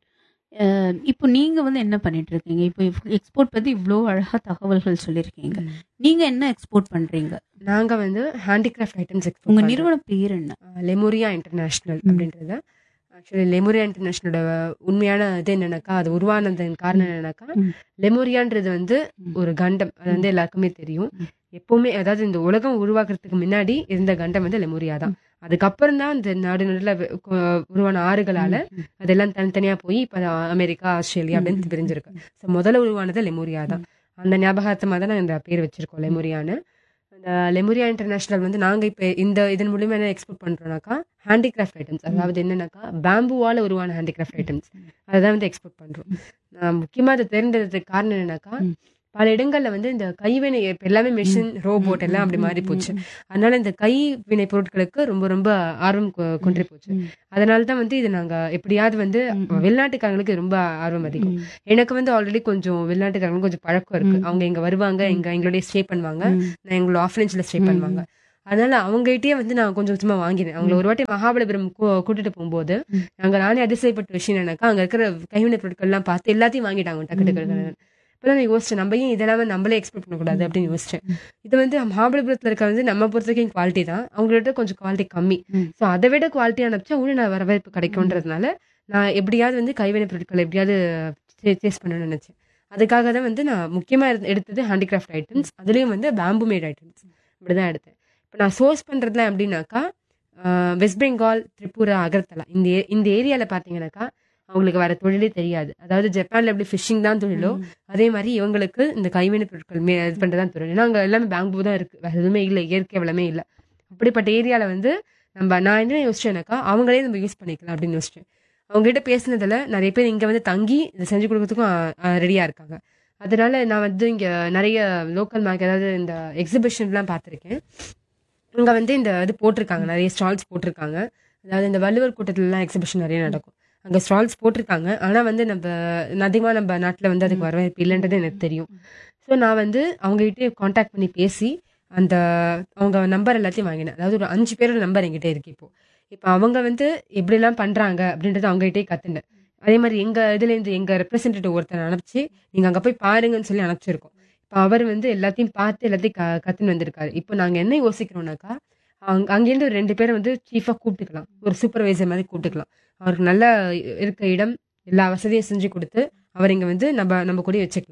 அஹ் இப்போ நீங்க வந்து என்ன பண்ணிட்டு இருக்கீங்க இப்போ எக்ஸ்போர்ட் பத்தி இவ்வளோ அழகா தகவல்கள் சொல்லியிருக்கீங்க நீங்க என்ன எக்ஸ்போர்ட் பண்றீங்க நாங்க வந்து ஹேண்டிகிராஃப்ட் ஐட்டம்ஸ் உங்க நிறுவனம் பேர் என்ன லெமோரியா இன்டர்நேஷனல் ம். அப்படின்றத ஆக்சுவலி லெமோரியா இன்டர்நேஷனலோட உண்மையான இது என்னன்னாக்கா அது உருவானதன் காரணம் என்னன்னாக்கா ம். லெமோரியான்றது வந்து ம். ஒரு கண்டம் அது வந்து எல்லாருக்குமே தெரியும் ம். எப்பவுமே அதாவது இந்த உலகம் உருவாக்குறதுக்கு முன்னாடி இருந்த கண்டம் வந்து லெமோரியா தான் அதுக்கப்புறம் தான் இந்த நாடு நடுல உருவான ஆறுகளால ம், அதெல்லாம் தனித்தனியா போய் இப்ப அது அமெரிக்கா ஆஸ்திரேலியா அப்படின்னு பிரிஞ்சிருக்கு ஸோ முதல்ல உருவானது லெமோரியா தான் அந்த ஞாபகார்த்தமா தான் நாங்க இந்த பேர் வச்சிருக்கோம் லெமோரியான்னு அந்த லெமோரியா இன்டர்நேஷனல் வந்து நாங்க இப்ப இந்த இதன் மூலியமா என்ன எக்ஸ்போர்ட் பண்றோம்னாக்கா ஹேண்டிகிராஃப்ட் ஐட்டம்ஸ் அதாவது என்னன்னாக்கா பேம்புவால உருவான ஹேண்டிகிராஃப்ட் ஐட்டம்ஸ் அதுதான் வந்து எக்ஸ்போர்ட் பண்றோம் நான் முக்கியமா அதை தேர்ந்தெடுத்ததுக்கு காரணம் என்னன்னாக்கா ம். பல இடங்கள்ல வந்து இந்த கைவினை இப்ப எல்லாமே மெஷின் ரோபோட் எல்லாம் அப்படி மாறி போச்சு அதனால இந்த கைவினை பொருட்களுக்கு ரொம்ப ரொம்ப ஆர்வம் கொ- கொண்டு போச்சு ம். அதனால தான் வந்து இது நாங்க எப்படியாவது வந்து ம். வெளிநாட்டுக்காரங்களுக்கு இது ரொம்ப ஆர்வம் அதிகம் எனக்கு வந்து ஆல்ரெடி கொஞ்சம் வெளிநாட்டுக்காரங்களுக்கு கொஞ்சம் பழக்கம் இருக்கு ம். அவங்க இங்க வருவாங்க இங்க எங்களோட ஸ்டே பண்ணுவாங்க ம். நான் எங்களோட ஆஃபரேஜ்ல ஸ்டே ம். பண்ணுவாங்க அதனால அவங்ககிட்டயே வந்து நான் கொஞ்சம் கொஞ்சமா வாங்கினேன் அவங்கள ஒரு வாட்டி மகாபலிபுரம் கூ- கூட்டிட்டு போகும்போது ம். நாங்க நானே அதிசயப்பட்ட விஷயம் என்னக்கா அங்க இருக்கிற கைவினை பொருட்கள் எல்லாம் பார்த்து எல்லாத்தையும் வாங்கிட்டாங்க டக்கு டக்கு டக்குன்னு. இப்பதான் நான் யோசிச்சேன் நம்ம ஏன் இதெல்லாம் வந்து நம்மளே எக்ஸ்பெக்ட் பண்ணக்கூடாது அப்படின்னு யோசிச்சேன் இது வந்து மகாபலிபுரத்துல இருக்க வந்து நம்ம பொறுத்த வரைக்கும் குவாலிட்டி தான் அவங்கள்ட்ட கொஞ்சம் குவாலிட்டி கம்மி ம். ஸோ அதை விட குவாலிட்டி அனுப்பிச்சா இன்னும் நான் வரவேற்பு கிடைக்கும்ன்றதுனால நான் எப்படியாவது வந்து கைவினை பொருட்கள் எப்படியாவது சேஸ் பண்ணணும்னு நினைச்சேன் அதுக்காக தான் வந்து நான் முக்கியமா எடுத்த- எடுத்தது ஹேண்டிகிராஃப்ட் ஐட்டம்ஸ் அதுலயும் வந்து பேம்பு மேட் ஐட்டம்ஸ் இப்படிதான் எடுத்தேன் இப்போ நான் சோர்ஸ் பண்றதுல எப்படின்னாக்கா ஆஹ், வெஸ்ட் பெங்கால் திரிபுரா அகர்தலா இந்த ஏ- இந்த ஏரியால பாத்தீங்கன்னாக்கா அவங்களுக்கு வர தொழிலே தெரியாது அதாவது ஜப்பான்ல எப்படி ஃபிஷிங் தான் தொழிலோ அதே மாதிரி இவங்களுக்கு இந்த கைவினை பொருட்கள் மே இது பண்றதுதான் தொழில் ஏன்னா அங்க எல்லாமே பேம்பு தான் இருக்கு வேற எதுவுமே இல்லை இயற்கை வளமே இல்லை அப்படிப்பட்ட ஏரியால வந்து நம்ம நான் என்ன யோசிச்சேனாக்கா அவங்களே நம்ம யூஸ் பண்ணிக்கலாம் அப்படின்னு யோசிச்சேன் அவங்க கிட்ட பேசினதுல நிறைய பேர் இங்க வந்து தங்கி இதை செஞ்சு கொடுக்கறதுக்கும் ரெடியா இருக்காங்க அதனால நான் வந்து இங்க நிறைய லோக்கல் மார்க்கெட் அதாவது இந்த எக்ஸிபிஷன்லாம் பார்த்துருக்கேன் இங்க வந்து இந்த இது போட்டிருக்காங்க நிறைய ஸ்டால்ஸ் போட்டிருக்காங்க அதாவது இந்த வள்ளுவர் கூட்டத்துலலாம் எக்ஸிபிஷன் நிறைய நடக்கும் அங்க ஸ்டால்ஸ் போட்டிருக்காங்க ஆனா வந்து நம்ம அதிகமா நம்ம நாட்டுல வந்து அதுக்கு வரவேற்பு இல்லைன்றது எனக்கு தெரியும் ஸோ நான் வந்து அவங்ககிட்ட காண்டாக்ட் பண்ணி பேசி அந்த அவங்க நம்பர் எல்லாத்தையும் வாங்கினேன் அதாவது ஒரு அஞ்சு பேரோட நம்பர் என்கிட்ட இருக்கு இப்போ இப்போ அவங்க வந்து எப்படிலாம் பண்றாங்க அப்படின்றத அவங்ககிட்டே கத்துனேன் அதே மாதிரி எங்க இதுல இருந்து எங்க ரெப்ரசன்டேட்டிவ் ஒருத்தர் அனுப்பிச்சு நீங்க அங்க போய் பாருங்கன்னு சொல்லி அனுப்பிச்சிருக்கோம் இப்போ அவர் வந்து எல்லாத்தையும் பார்த்து எல்லாத்தையும் க கத்துன்னு வந்திருக்காரு இப்போ நாங்க என்ன யோசிக்கிறோம்னாக்கா அங்க அங்கேருந்து ஒரு ரெண்டு பேரை வந்து சீஃபா கூப்பிட்டுக்கலாம் ஒரு சூப்பர்வைசர் மாதிரி கூப்பிட்டுக்கலாம் அவருக்கு நல்ல இருக்க இடம் எல்லா வசதியும் செஞ்சு கொடுத்து அவர் இங்க வந்து நம்ம நம்ம கூட வச்சுக்கலாம்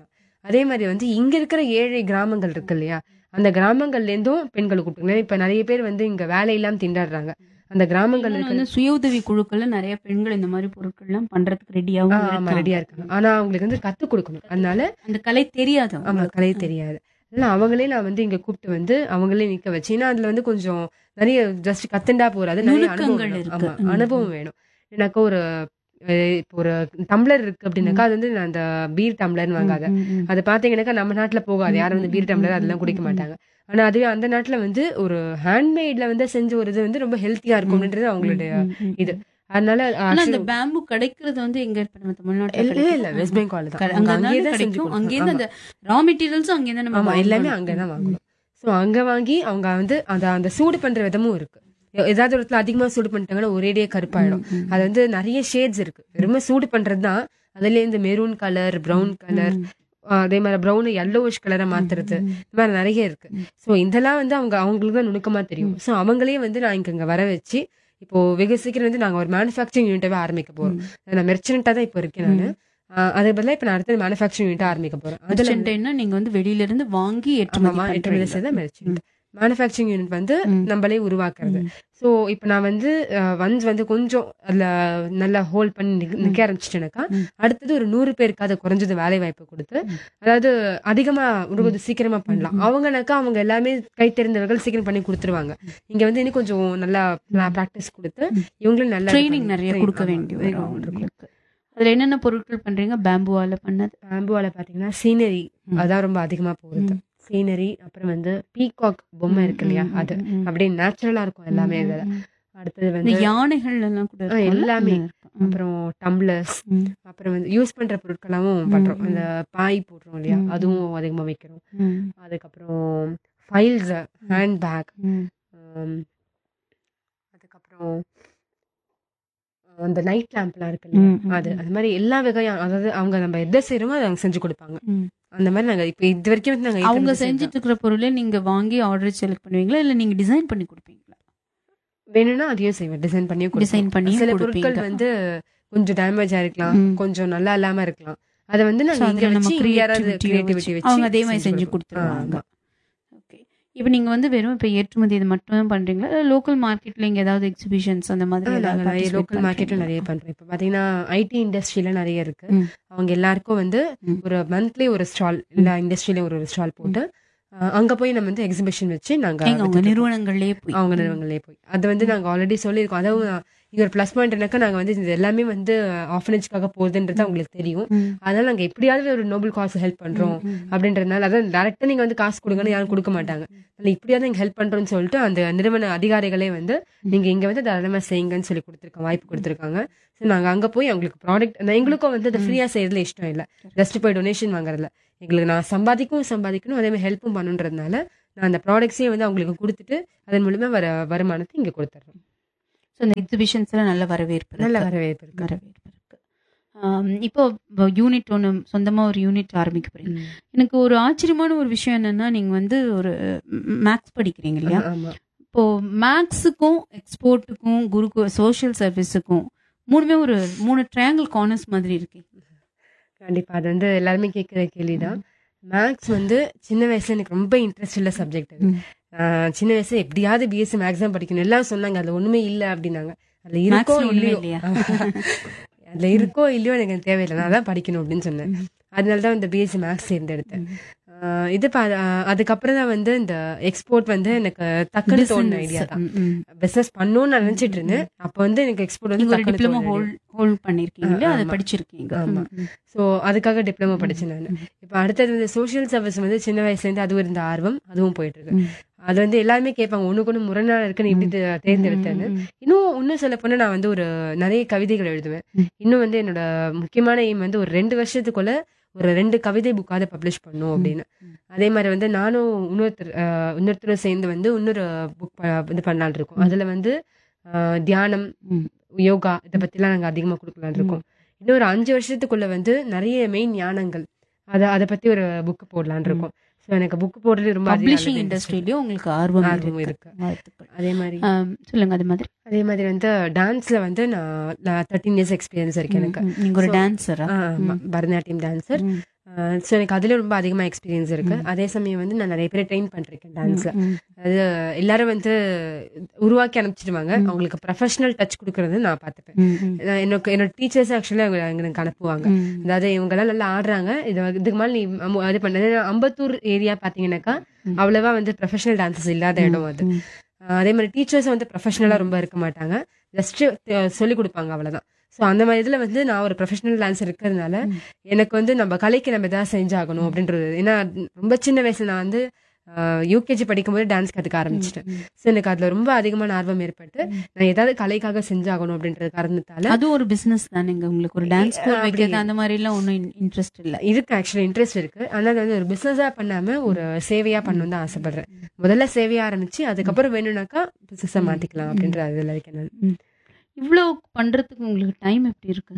அதே மாதிரி வந்து இங்க இருக்கிற ஏழை கிராமங்கள் இருக்கு இல்லையா அந்த கிராமங்கள்ல இருந்தும் பெண்களை கூப்பிட்டு இப்ப நிறைய பேர் வந்து இங்க வேலை இல்லாம திண்டாடுறாங்க அந்த கிராமங்கள் இன்னொன்னு இருக்கிற வந்து சுய உதவி குழுக்கள்ல நிறைய பெண்கள் இந்த மாதிரி பொருட்கள் எல்லாம் பண்றதுக்கு ஆ, ரெடியாவும் ஆமா இருக்காங்க. ரெடியா இருக்காங்க ஆனா அவங்களுக்கு வந்து கத்து கொடுக்கணும் அதனால அந்த கலை தெரியாது ஆமா அவங்களுக்கு. கலை தெரியாது அதனால அவங்களே நான் வந்து இங்க கூப்பிட்டு வந்து அவங்களே நிக்க வச்சு ஏன்னா அதுல வந்து கொஞ்சம் நிறைய ஜஸ்ட் கத்துண்டா போறாது நிறைய அனுபவம் நுணுக்கங்கள் வேணும். இருக்கு. ஆமா ம். அனுபவம் வேணும் எனக்கு ஒரு அஹ், இப்போ ஒரு டம்ளர் இருக்கு அப்படின்னாக்கா அது வந்து நான் அந்த பீர் டம்ளர்னு வாங்காத ம், ம், ம். அது பாத்தீங்கன்னாக்கா நம்ம நாட்டுல போகாது யாரும் வந்து பீர் டம்ளர் ம், அதெல்லாம் குடிக்க ம், ம். மாட்டாங்க ஆனா அதுவே அந்த நாட்டுல வந்து ஒரு ஹேண்ட்மேட்ல வந்து செஞ்ச ஒரு இது வந்து ரொம்ப ஹெல்த்தியா இருக்கும்ன்றது அவங்களுடைய ம், ம், ம். இது அதனால ஆனா அந்த actually- பேம்பு கிடைக்கிறது வந்து எங்க இப்ப நம்ம தமிழ்நாட்டுல இல்ல இல்ல கிடைக்கும்? வெஸ்ட் பெங்கால் தான் க- அவங்க அங்க அங்கேயே தானே தான் செஞ்சு கிடைக்கும் கொடுப்பாங்க. அங்கேருந்து ஆமா. அந்த ரா மெட்டீரியல்ஸும் அங்கே நம்ம ஆமா எல்லாமே வாங்கணும். அங்கதான் ம், வாங்கணும் சோ அங்க வாங்கி அவங்க வந்து அந்த அந்த சூடு பண்ற விதமும் இருக்கு எ- ஏதாவது ஒரு இடத்துல அதிகமா சூடு பண்ணிட்டாங்கன்னா ஒரேடியே கருப்பாயிடும் ம், ம். அது வந்து நிறைய ஷேட்ஸ் இருக்கு வெறுமே சூடு பண்றது தான் அதுல இந்த மெரூன் கலர் பிரவுன் கலர் ம், அதே மாதிரி ப்ரௌன் yellowish கலரை மாத்துறது ம், இந்த மாதிரி நிறைய இருக்கு ஸோ இதெல்லாம் வந்து அவங்க அவங்களுக்கு தான் நுணுக்கமா தெரியும் ஸோ அவங்களே வந்து நான் இங்க இங்க வர வச்சு இப்போ வெகு சீக்கிரம் வந்து நாங்க ஒரு மேனுஃபேக்சரிங் யூனிட்டாவே ஆரம்பிக்க போறோம் நான் மெர்ச்சனட்டா தான் இப்போ இருக்கேன் நான் அதே பதிலா இப்போ நான் அடுத்த மேனுஃபேக்சரிங் யூனிட் ஆரம்பிக்க போறேன் அதுல Merchant-னா நீங்க வந்து வெளியில இருந்து வாங்கி ஏற்றுமதி ஆமா ஏற்றுமதி பண்றீங்க. செய்த மெர்ச்சன்ட் மேனுஃபேக்சரிங் யூனிட் வந்து ம். நம்மளே உருவாக்குறது ம். ஸோ இப்போ நான் வந்து ஒன்ஸ் வந்து கொஞ்சம் அதுல நல்லா ஹோல்ட் பண்ணி நிக்க- நிக்க ஆரம்பிச்சிட்டேனாக்கா ம். அடுத்தது ஒரு நூறு பேருக்கு அது குறைஞ்சது வேலை வாய்ப்பு கொடுத்து ம். அதாவது அதிகமா ஒரு கொஞ்சம் சீக்கிரமா பண்ணலாம் ம். அவங்கனாக்கா அவங்க எல்லாமே கை தெரிந்தவர்கள் சீக்கிரம் பண்ணி கொடுத்துருவாங்க இங்க வந்து இன்னும் கொஞ்சம் நல்லா ப்ராக்டிஸ் கொடுத்து ம். இவங்களும் நல்லா ட்ரைனிங் நிறைய கொடுக்க வேண்டி வரும் அவங்களுக்கு. அதுல என்னென்ன பொருட்கள் பண்றீங்க பேம்புவால பண்ணது பேம்புவால பாத்தீங்கன்னா சீனரி ம். அதான் ரொம்ப அதிகமா போகுது சீனரி அப்புறம் வந்து பீகாக் பொம்மை இருக்கு இல்லையா அது அப்படியே நேச்சுரலா இருக்கும் எல்லாமே இதுல அடுத்தது இந்த வந்து யானைகள் எல்லாம் கூட ஆ, இருக்கும்ல? எல்லாமே. ம், இருக்கும். அப்புறம் டம்ளர்ஸ் ம், அப்புறம் வந்து யூஸ் பண்ற பொருட்களாவும் ம், பண்றோம் ம். அந்த பாய் போடுறோம் இல்லையா ம், ம். அதுவும் அதிகமா வைக்கிறோம் ம், அதுக்கப்புறம் ஃபைல்ஸ் ஹேண்ட் பேக் ம், அதுக்கப்புறம் அந்த நைட் லேம்ப்லாம் இருக்கு இல்லையா ம், ம், அது ம். அது மாதிரி எல்லா வகையான அதாவது அவங்க நம்ம எதை செய்யறோமோ அதை அவங்க செஞ்சு கொடுப்பாங்க ம். அந்த மாதிரி நாங்க இப்ப இது வரைக்கும் வந்து நாங்க அவங்க ஏற்றுமதி செய்தோம். செஞ்சுட்டு இருக்கிற பொருளை நீங்க வாங்கி ஆர்டர் செலக்ட் பண்ணுவீங்களா இல்ல நீங்க டிசைன் பண்ணி கொடுப்பீங்களா வேணும்னா அதையும் செய்வேன் டிசைன் பண்ணியும் கொடுப்போம். டிசைன் பண்ணி சில பொருட்கள் வந்து கொஞ்சம் டேமேஜ் ஆயிருக்கலாம் ம். கொஞ்சம் நல்லா இல்லாம இருக்கலாம் அதை வந்து So, நாங்க இங்க அதுல நம்ம வச்சு இங்க யாராவது creativity கிரியேட்டிவிட்டி வச்சு வச்சு அவங்க அதே மாதிரி செஞ்சு கொடுப்போம். கொடுத்துருவாங்க ஆமா. ஓகே இப்போ நீங்க வந்து வெறும் இப்போ ஏற்றுமதி இது மட்டும் தான் பண்றீங்களா இல்ல லோக்கல் மார்க்கெட்ல இங்க ஏதாவது எக்ஸிபிஷன்ஸ் அந்த மாதிரி ஆ, ஏதாவது நாங்க நிறைய participate லோக்கல் மார்க்கெட்ல பண்றீங்களா? நிறைய பண்றோம் இப்ப பாத்தீங்கன்னா ஐடி இண்டஸ்ட்ரியில நிறைய இருக்கு ம். அவங்க எல்லாருக்கும் வந்து ம். ஒரு மந்த்லி ஒரு ஸ்டால் இல்ல இண்டஸ்ட்ரியில ஒரு ஸ்டால் போட்டு ஆ, அங்க போய் நம்ம வந்து எக்ஸிபிஷன் வச்சு நாங்க எங்க அவங்க வித்துட்டு இருக்கோம். நிறுவனங்கள்லயே போய் அவங்க நிறுவனங்களே போய் அது வந்து நாங்க ஆல்ரெடி சொல்லியிருக்கோம் அதாவது இங்க ஒரு ப்ளஸ் பாயிண்ட் என்னக்கா நாங்க வந்து இது எல்லாமே வந்து ஆஃபனேஜ்க்காக போகுதுன்றது அவங்களுக்கு தெரியும் ம். அதனால நாங்க எப்படியாவது ஒரு நோபல் காஸ் ஹெல்ப் பண்றோம் ம், ம். அப்படின்றதுனால அதான் டேரக்டா நீங்க வந்து காசு கொடுங்கன்னு யாரும் கொடுக்க மாட்டாங்க அதனால இப்படியாவது நீங்க ஹெல்ப் பண்றோம்னு சொல்லிட்டு அந்த நிறுவன அதிகாரிகளே வந்து நீங்க இங்க வந்து தாராளமா செய்யுங்கன்னு சொல்லி கொடுத்துருக்காங்க வாய்ப்பு கொடுத்துருக்காங்க ஸோ நாங்க அங்க போய் அவங்களுக்கு ப்ராடக்ட் எங்களுக்கும் வந்து அதை ஃப்ரீயா செய்யறதுல இஷ்டம் இல்ல ஜஸ்ட் போய் டொனேஷன் வாங்குறதுல எங்களுக்கு நான் சம்பாதிக்கவும் சம்பாதிக்கணும் அதே மாதிரி ஹெல்ப்பும் பண்ணுன்றதுனால நான் அந்த ப்ராடக்ட்ஸையும் வந்து அவங்களுக்கு கொடுத்துட்டு அதன் மூலமா வர வருமானத்தை இங்க கொடுத்துட்றோம் So, இந்த எக்ஸிபிஷன்ஸ்ல நல்ல வரவேற்பு நல்ல இருக்கு. வரவேற்பு இருக்கு வரவேற்பு இருக்கு ஆம், இப்போ யூனிட் ஒன்று சொந்தமா ஒரு யூனிட் ஆரம்பிக்க போறீங்க ம். எனக்கு ஒரு ஆச்சரியமான ஒரு விஷயம் என்னன்னா நீங்க வந்து ஒரு மேக்ஸ் படிக்கிறீங்க இல்லையா ஆமா இப்போ மேக்ஸுக்கும் எக்ஸ்போர்ட்டுக்கும் குருக்கு சோஷியல் சர்வீஸுக்கும் மூணுமே ஒரு மூணு ட்ரையாங்கிள் கார்னர்ஸ் மாதிரி இருக்கு கண்டிப்பா அது வந்து எல்லாருமே கேட்கிற கேள்விதான் மேக்ஸ் வந்து சின்ன வயசுல எனக்கு ரொம்ப இன்ட்ரெஸ்ட் உள்ள சப்ஜெக்ட் அது ம். ஆஹ் சின்ன வயசுல எப்படியாவது பிஎஸ்சி மேக்ஸ் தான் படிக்கணும் எல்லாம் சொன்னாங்க அதுல ஒண்ணுமே இல்ல அப்படின்னாங்க அதுல இருக்கோ Mathsல ஒண்ணுமே இல்லையோ இல்லையா? அதுல இருக்கோ இல்லையோ எனக்கு தேவையில்லை நான் தான் படிக்கணும் அப்படின்னு சொன்னேன் ம். அதனால தான் இந்த பிஎஸ்சி மேக்ஸ் தேர்ந்தெடுத்தேன் ம். ஆஹ் இது பா- ஆஹ் அதுக்கப்புறம் தான் வந்து இந்த எக்ஸ்போர்ட் வந்து எனக்கு டக்குன்னு தோணுன Business. ஐடியா தான் ம், ம். பிசினஸ் பண்ணணும்னு நான் நினைச்சிட்டு இருந்தேன் அப்ப வந்து எனக்கு எக்ஸ்போர்ட் வந்து நீங்க ஒரு டக்குன்னு டிப்ளமோ தோணுன ஹோல்ட் ஹோல்ட் பண்ணிருக்கீங்க இல்லையா அதை ஆமா. படிச்சிருக்கீங்க ஆமா. ம், ம். ஸோ அதுக்காக டிப்ளமோ படிச்சேன் நான் ம். இப்போ அடுத்தது வந்து சோஷியல் சர்வீஸ் வந்து சின்ன வயசுல இருந்து அதுவும் இருந்த ஆர்வம் அதுவும் போயிட்டு இருக்கு ம். அது வந்து எல்லாருமே கேட்பாங்க ஒண்ணுக்கு ஒண்ணு முரணா இருக்குன்னு இப்படி தே- தேர்ந்தெடுத்தேன்னு ம், ம், இன்னும் இன்னும் சொல்ல போனா நான் வந்து ஒரு நிறைய கவிதைகள் எழுதுவேன் ம். இன்னும் வந்து என்னோட முக்கியமான எய்ம் வந்து ஒரு ரெண்டு வருஷத்துக்குள்ள ஒரு ரெண்டு கவிதை புக்காவது பப்ளிஷ் பண்ணும் அப்படின்னு ம். அதே மாதிரி வந்து நானும் இன்னொருத்தர் அஹ், இன்னொருத்தரும் சேர்ந்து வந்து இன்னொரு புக் இது பண்ணலாம்னு இருக்கோம் ம். அதுல வந்து அஹ், தியானம் ம். யோகா இதை பத்திலாம் நாங்க அதிகமா கொடுக்கலாம்னு இருக்கோம் இன்னும் ஒரு அஞ்சு வருஷத்துக்குள்ள வந்து நிறைய மெயின் ஞானங்கள் அத அதை பத்தி ஒரு புக் போடலாம்னு இருக்கோம் ஸோ எனக்கு புக் போடுறது ரொம்ப அதிக பப்ளிஷிங் நல்லது இண்டஸ்ட்ரியிலயும் உங்களுக்கு ஆர்வம் ஆர்வம் இருக்கு இருக்கு. வாழ்த்துக்கள் அதே மாதிரி ஆம், சொல்லுங்க அது மாதிரி அதே மாதிரி வந்து டான்ஸ்ல வந்து நான் தேர்ட்டீன் இயர்ஸ் எக்ஸ்பீரியன்ஸ் இருக்கு எனக்கு ம், ம். நீங்க ஒரு So, டான்சரா ஆ, ஆமா, பரதநாட்டியம் டான்சர் ஸோ எனக்கு அதுல ரொம்ப அதிகமாக எக்ஸ்பீரியன்ஸ் இருக்கு அதே சமயம் வந்து நான் நிறைய பேரை ட்ரெயின் பண்ணிருக்கேன் டான்ஸ்ல ம், அது எல்லாரும் வந்து உருவாக்கி அனுப்பிச்சிடுவாங்க அவங்களுக்கு ப்ரொஃபஷனல் டச் கொடுக்கறது நான் பார்த்துப்பேன் ம், ம், நான் எனக்கு என்னோட டீச்சர்ஸ் ஆக்சுவலாக எனக்கு அனுப்புவாங்க ம். அதாவது இவங்க எல்லாம் நல்லா ஆடுறாங்க இது வந்து- இதுக்கு மேலே நீ அம்மு- அது பண்ண அம்பத்தூர் ஏரியா பாத்தீங்கன்னாக்கா அவ்வளவா வந்து ப்ரொஃபஷனல் டான்சஸ் இல்லாத இடம் அது ம். அஹ் அதே மாதிரி டீச்சர்ஸ் வந்து ப்ரொஃபஷனலா ரொம்ப இருக்க மாட்டாங்க ஜஸ்ட் சொல்லி கொடுப்பாங்க அவ்வளவுதான் ஸோ அந்த மாதிரி இதுல வந்து நான் ஒரு ப்ரொஃபஷனல் டான்ஸர் இருக்கிறதுனால எனக்கு வந்து நம்ம கலைக்கு நம்ம ஏதாவது செஞ்சாகணும் அப்படின்றது ஏன்னா ரொம்ப சின்ன வயசுல நான் வந்து யூகேஜி படிக்கும்போது டான்ஸ் கற்றுக்க ஆரம்பிச்சிட்டேன் ஸோ எனக்கு அதுல ரொம்ப அதிகமான ஆர்வம் ஏற்பட்டு நான் ஏதாவது கலைக்காக செஞ்சாகணும் அப்படின்றது காரணத்தால அது ஒரு பிசினஸ் தானேங்க உங்களுக்கு ஒரு டான்ஸ் ஸ்கூல் அப்படி- வைக்கிறது அந்த மாதிரி எல்லாம் ஒன்றும் இன்ட்ரெஸ்ட் இல்ல இருக்கு ஆக்சுவலி இன்ட்ரெஸ்ட் இருக்கு ஆனா அது வந்து ஒரு பிசினஸா பண்ணாம ஒரு சேவையா பண்ணணும் தான் ஆசைப்படுறேன் முதல்ல சேவையா ஆரம்பிச்சு அதுக்கப்புறம் வேணும்னாக்கா பிசினஸா மாத்திக்கலாம் அப்படின்ற அதுல இருக்கேன் நான் இவ்வளவு பண்றதுக்கு உங்களுக்கு டைம் எப்படி இருக்கு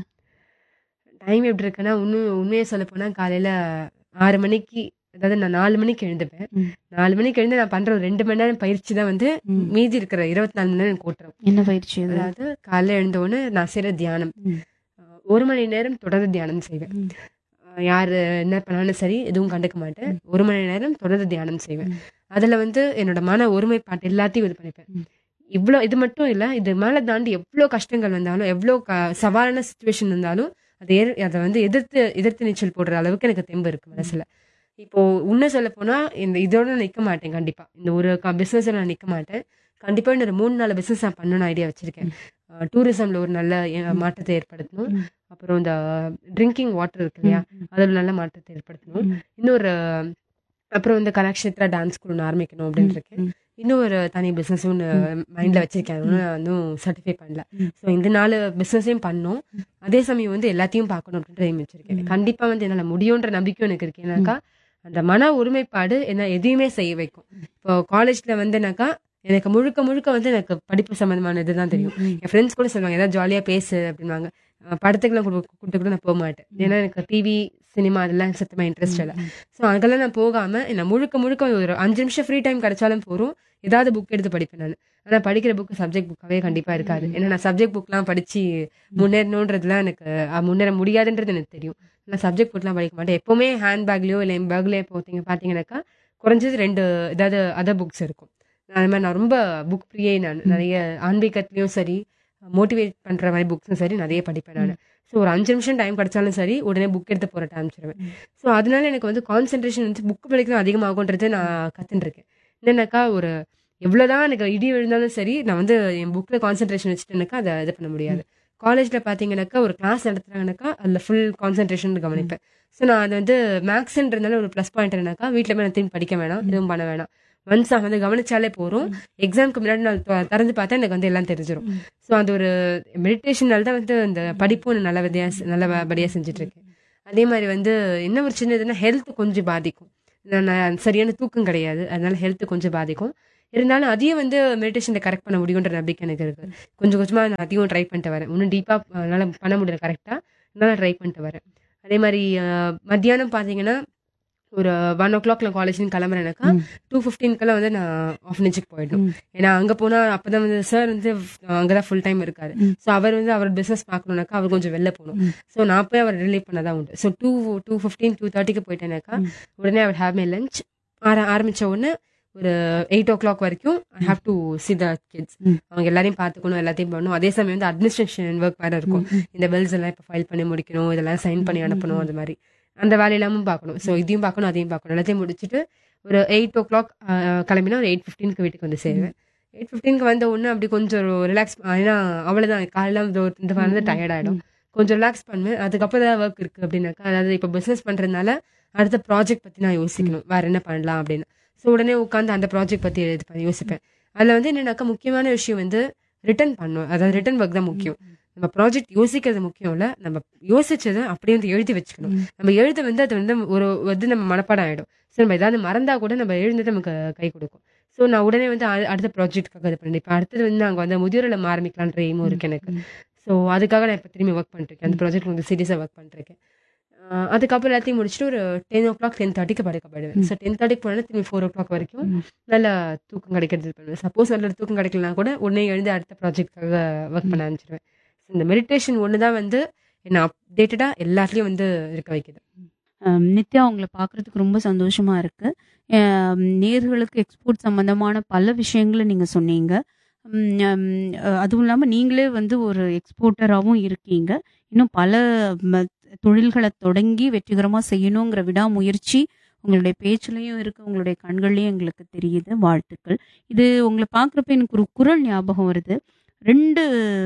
டைம் எப்படி இருக்குன்னா இன்னும் உண்மையை சொல்ல போனா காலையில ஆறு மணிக்கு அதாவது நான் நாலு மணிக்கு எழுந்துப்பேன் ம். நாலு மணிக்கு எழுந்து நான் பண்ற ஒரு ரெண்டு மணி நேரம் பயிற்சி தான் வந்து ம். மீதி இருக்கிற இருபத்தி நாலு மணி நேரம் எனக்கு ஓட்டுறோம் என்ன பயிற்சி அது அதாவது காலையில எழுந்த உடனே நான் செய்யற தியானம் ம். அஹ் ஒரு மணி நேரம் தொடர்ந்து தியானம் செய்வேன் ம். அஹ் யாரு என்ன பண்ணாலும் சரி எதுவும் கண்டுக்க மாட்டேன் ஒரு மணி நேரம் தொடர்ந்து தியானம் செய்வேன் ம். அதுல வந்து என்னோட மன ஒருமைப்பாட்டு எல்லாத்தையும் இது பண்ணிப்பேன் ம். இவ்வளோ இது மட்டும் இல்ல இது மேல தாண்டி எவ்வளோ கஷ்டங்கள் வந்தாலும் எவ்வளோ க- சவாலான சுச்சுவேஷன் இருந்தாலும் அதை எதிர்- அதை வந்து எதிர்த்து எதிர்த்து நீச்சல் போடுற அளவுக்கு எனக்கு தெம்பு இருக்கு மனசுல இப்போ உண்மை சொல்ல போனா இந்த இதோட நான் நிக்க மாட்டேன் கண்டிப்பா இந்த ஒரு பிசினஸ் நான் நிக்க மாட்டேன் கண்டிப்பா இன்னொரு மூணு நாலு பிசினஸ் நான் பண்ணணும்னு ஐடியா வச்சிருக்கேன் டூரிசம்ல ஒரு நல்ல அஹ், மாற்றத்தை ஏற்படுத்தணும் ம். அப்புறம் இந்த ட்ரிங்கிங் வாட்டர் இருக்கு இல்லையா ம். அதில் நல்ல மாற்றத்தை ஏற்படுத்தணும் ம். இன்னொரு அப்புறம் இந்த கலாக்ஷேத்ரா டான்ஸ் ஸ்கூல் ஒன்று ஆரம்பிக்கணும் அப்படின்னு இருக்கேன் ம். இன்னும் ஒரு தனி பிஸ்னஸ் ஒன்று மைண்டில் வச்சிருக்கேன் அது ஒண்ணும் நான் இன்னும் சர்டிஃபை பண்ணல ம். ஸோ இந்த நாலு பிஸ்னஸையும் பண்ணோம் அதே சமயம் வந்து எல்லாத்தையும் பார்க்கணும் அப்படின்ற aim வச்சிருக்கேன் ம். கண்டிப்பாக வந்து என்னால் முடியுன்ற நம்பிக்கையும் எனக்கு இருக்கு ஏன்னாக்கா அந்த மன ஒருமைப்பாடு என்ன எதையுமே செய்ய வைக்கும் இப்போ காலேஜில் வந்துனாக்கா எனக்கு முழுக்க முழுக்க வந்து எனக்கு படிப்பு சம்மந்தமான இதுதான் தெரியும் ம். என் ஃப்ரெண்ட்ஸ் கூட சொல்லுவாங்க ஏதாவது ஜாலியாக பேசு அப்படின்வாங்க அஹ் படத்துக்குலாம் கூட்டு கூட்டு கூட நான் போக மாட்டேன் ஏன்னா எனக்கு டிவி சினிமா அதெல்லாம் சுத்தமாக இன்ட்ரெஸ்ட் இல்லை ஸோ அங்கெல்லாம் நான் போகாம நான் முழுக்க முழுக்க ஒரு அஞ்சு நிமிஷம் ஃப்ரீ டைம் கிடைச்சாலும் போதும் ஏதாவது புக் எடுத்து படிப்பேன் நான் ஆனால் படிக்கிற புக் சப்ஜெக்ட் புக்காவே கண்டிப்பாக இருக்காது ஏன்னா நான் சப்ஜெக்ட் புக்லாம் படிச்சு முன்னேறணுன்றதுலாம் எனக்கு அஹ், முன்னேற முடியாதுன்றது எனக்கு தெரியும் நான் சப்ஜெக்ட் புக்லாம் படிக்க மாட்டேன் எப்போவுமே ஹேண்ட் பேக்லயோ இல்லை என் பேக்லயோ போத்தீங்க பார்த்தீங்கன்னாக்கா குறைஞ்சது ரெண்டு ஏதாவது அதர் புக்ஸ் இருக்கும் நான் அது மாதிரி நான் ரொம்ப புக் ஃப்ரீயே நான் நிறைய ஆன்மீகத்துலேயும் சரி மோட்டிவேட் பண்ணுற மாதிரி புக்ஸும் சரி நிறைய படிப்பேன் நான் ஸோ ஒரு அஞ்சு நிமிஷம் டைம் கிடைச்சாலும் சரி உடனே புக் எடுத்து போகிற ஆரம்பிச்சிருவேன் ஸோ அதனால எனக்கு வந்து கான்சென்ட்ரேஷன் வந்து புக் படிக்கிறது அதிகமாகுன்றது நான் கற்றுன்னு இருக்கேன் என்னன்னாக்கா ஒரு எவ்வளோதான் எனக்கு இடி விழுந்தாலும் சரி நான் வந்து என் புக்கில் கான்சென்ட்ரேஷன் வச்சுட்டேனாக்கா அதை இது பண்ண முடியாது காலேஜில் பார்த்தீங்கன்னாக்கா ஒரு கிளாஸ் நடத்துறாங்கனாக்கா அதில் ஃபுல் கான்சென்ட்ரேஷன் கவனிப்பேன் ஸோ நான் அது வந்து மேக்ஸ்ன்றதுனால ஒரு ப்ளஸ் பாயிண்ட் என்னன்னாக்கா வீட்டில் போய் நான் திரும்பி படிக்க வேணாம் எதுவும் பண்ண வேணாம் ஒன்ஸ் நான் வந்து கவனிச்சாலே போகிறோம் எக்ஸாம்க்கு முன்னாடி நான் தொ- திறந்து பார்த்தா எனக்கு வந்து எல்லாம் தெரிஞ்சிடும் ஸோ அந்த ஒரு மெடிடேஷனால தான் வந்து அந்த படிப்பும் நான் நல்லபடியாக செ- நல்லபடியாக செஞ்சுட்டு இருக்கேன் அதே மாதிரி வந்து என்ன ஒரு சின்னதுன்னா ஹெல்த் கொஞ்சம் பாதிக்கும் நான் நான் சரியான தூக்கம் கிடையாது அதனால ஹெல்த் கொஞ்சம் பாதிக்கும் இருந்தாலும் அதையும் வந்து மெடிடேஷனில் கரெக்ட் பண்ண முடியுன்ற நம்பிக்கை எனக்கு இருக்கு கொஞ்சம் கொஞ்சமாக நான் அதையும் ட்ரை பண்ணிட்டு வரேன் இன்னும் டீப்பாக என்னால் பண்ண முடியல கரெக்டாக என்னால் ட்ரை பண்ணிட்டு வரேன் அதே மாதிரி அஹ், மத்தியானம் பார்த்தீங்கன்னா ஒரு ஒன் ஓ கிளாக் நான் காலேஜ்னு கிளம்புறேனாக்கா ம். டூ ஃபிஃப்டீன்க்கெல்லாம் வந்து நான் ஆஃப்னேஜுக்கு போயிடணும் ம். ஏன்னா அங்கே போனால் அப்போ தான் வந்து சார் வந்து அங்கே தான் ஃபுல் டைம் இருக்காரு ம். ஸோ அவர் வந்து அவர் பிஸ்னஸ் பார்க்கணுனாக்கா அவர் கொஞ்சம் வெளில போகணும் ம். ஸோ நான் போய் அவர் ரிலீவ் பண்ண தான் உண்டு so two two fifteen two தேர்ட்டிக்கு போயிட்டேனாக்கா ம். உடனே அவர் ஹேவ் மை லஞ்ச் ஆர ஆரம்பிச்ச உடனே ஒரு எயிட் ஓ கிளாக் வரைக்கும் I have to see the kids ம். அவங்க எல்லாரையும் பார்த்துக்கணும் எல்லாத்தையும் பண்ணணும் அதே சமயம் வந்து அட்மினிஸ்ட்ரேஷன் ஒர்க் வேறு இருக்கும் இந்த பில்ஸ் எல்லாம் இப்போ ஃபைல் பண்ணி முடிக்கணும் இதெல்லாம் சைன் பண்ணி அனுப்பணும் அது மாதிரி அந்த வேலையெல்லாமும் பார்க்கணும் ஸோ இதையும் பார்க்கணும் அதையும் பார்க்கணும் எல்லாத்தையும் முடிச்சுட்டு ஒரு எயிட் ஓ கிளாக் கிளம்பினா ஒரு எயிட் ஃபிஃப்டீனுக்கு வீட்டுக்கு வந்து சேருவேன் எயிட் ஃபிஃப்டீனுக்கு வந்த உடனே அப்படி கொஞ்சம் ரிலாக்ஸ் ஏன்னா அவ்வளோதான் காலையில் இந்த ஒரு- இந்த வந்து டயர்ட் ஆகிடும் கொஞ்சம் ரிலாக்ஸ் பண்ணுவேன் அதுக்கப்புறம் ஏதாவது ஒர்க் இருக்குது அப்படின்னாக்கா அதாவது இப்போ பிஸ்னஸ் பண்ணுறதுனால அடுத்த ப்ராஜெக்ட் பற்றி நான் யோசிக்கணும் வேற என்ன பண்ணலாம் அப்படின்னு ஸோ உடனே உட்காந்து அந்த ப்ராஜெக்ட் பற்றி இது பண்ணி யோசிப்பேன் அதில் வந்து என்னன்னாக்கா முக்கியமான விஷயம் வந்து ரிட்டர்ன் பண்ணணும் அதாவது ரிட்டர்ன் ஒர்க் தான் முக்கியம் நம்ம ப்ராஜெக்ட் யோசிக்கிறது முக்கியம் இல்லை நம்ம யோசிச்சதை அப்படியே வந்து எழுதி வச்சுக்கணும் நம்ம எழுத வந்து அது வந்து ஒரு வந்து நம்ம மனப்பாடம் ஆகிடும் ஸோ நம்ம ஏதாவது மறந்தா கூட நம்ம எழுந்தது நமக்கு கை கொடுக்கும் ஸோ நான் உடனே வந்து அ- அடுத்த ப்ராஜெக்ட்டுக்காக இது பண்ணேன் இப்போ அடுத்தது வந்து நாங்கள் வந்து முதியோர் இல்லம் ஆரம்பிக்கலான்ற எய்மும் இருக்கு எனக்கு ஸோ அதுக்காக நான் இப்போ திரும்பி ஒர்க் பண்ணிருக்கேன் அந்த ப்ராஜெக்ட் வந்து சீரியஸாக ஒர்க் பண்ணிருக்கேன் ஆஹ் அதுக்கப்புறம் எல்லாத்தையும் முடிச்சுட்டு ஒரு டென் ஓ கிளாக் டென் தேர்ட்டிக்கு படுக்க போயிடுவேன் ஸோ டென் தேர்ட்டிக்கு போனால் திரும்பி ஃபோர் ஓ கிளாக் வரைக்கும் ம். நல்ல தூக்கம் கிடைக்கிறது பண்ணுவேன் சப்போஸ் நல்ல தூக்கம் கிடைக்கலனா கூட உடனே எழுந்து அடுத்த ப்ராஜெக்ட்காக ஒர்க் பண்ண ஆரம்பிச்சிருவேன் இந்த மெடிடேஷன் ஒன்று தான் வந்து என்னை அப்டேட்டடாக எல்லாத்துலேயும் வந்து இருக்க வைக்குது அம், நித்யா உங்களை பார்க்கறதுக்கு ரொம்ப சந்தோஷமா இருக்கு அம், நேர்களுக்கு எக்ஸ்போர்ட் சம்பந்தமான பல விஷயங்களை நீங்க சொன்னீங்க ம், அம், அஹ், அதுவும் இல்லாமல் நீங்களே வந்து ஒரு எக்ஸ்போர்ட்டராகவும் இருக்கீங்க இன்னும் பல ம- தொழில்களை தொடங்கி வெற்றிகரமாக செய்யணுங்கிற விடாமுயற்சி உங்களுடைய பேச்சுலையும் இருக்கு உங்களுடைய கண்கள்லையும் எங்களுக்கு தெரியுது வாழ்த்துக்கள் இது உங்களை பார்க்குறப்ப எனக்கு ஒரு குரல் ஞாபகம் வருது ரெண்டு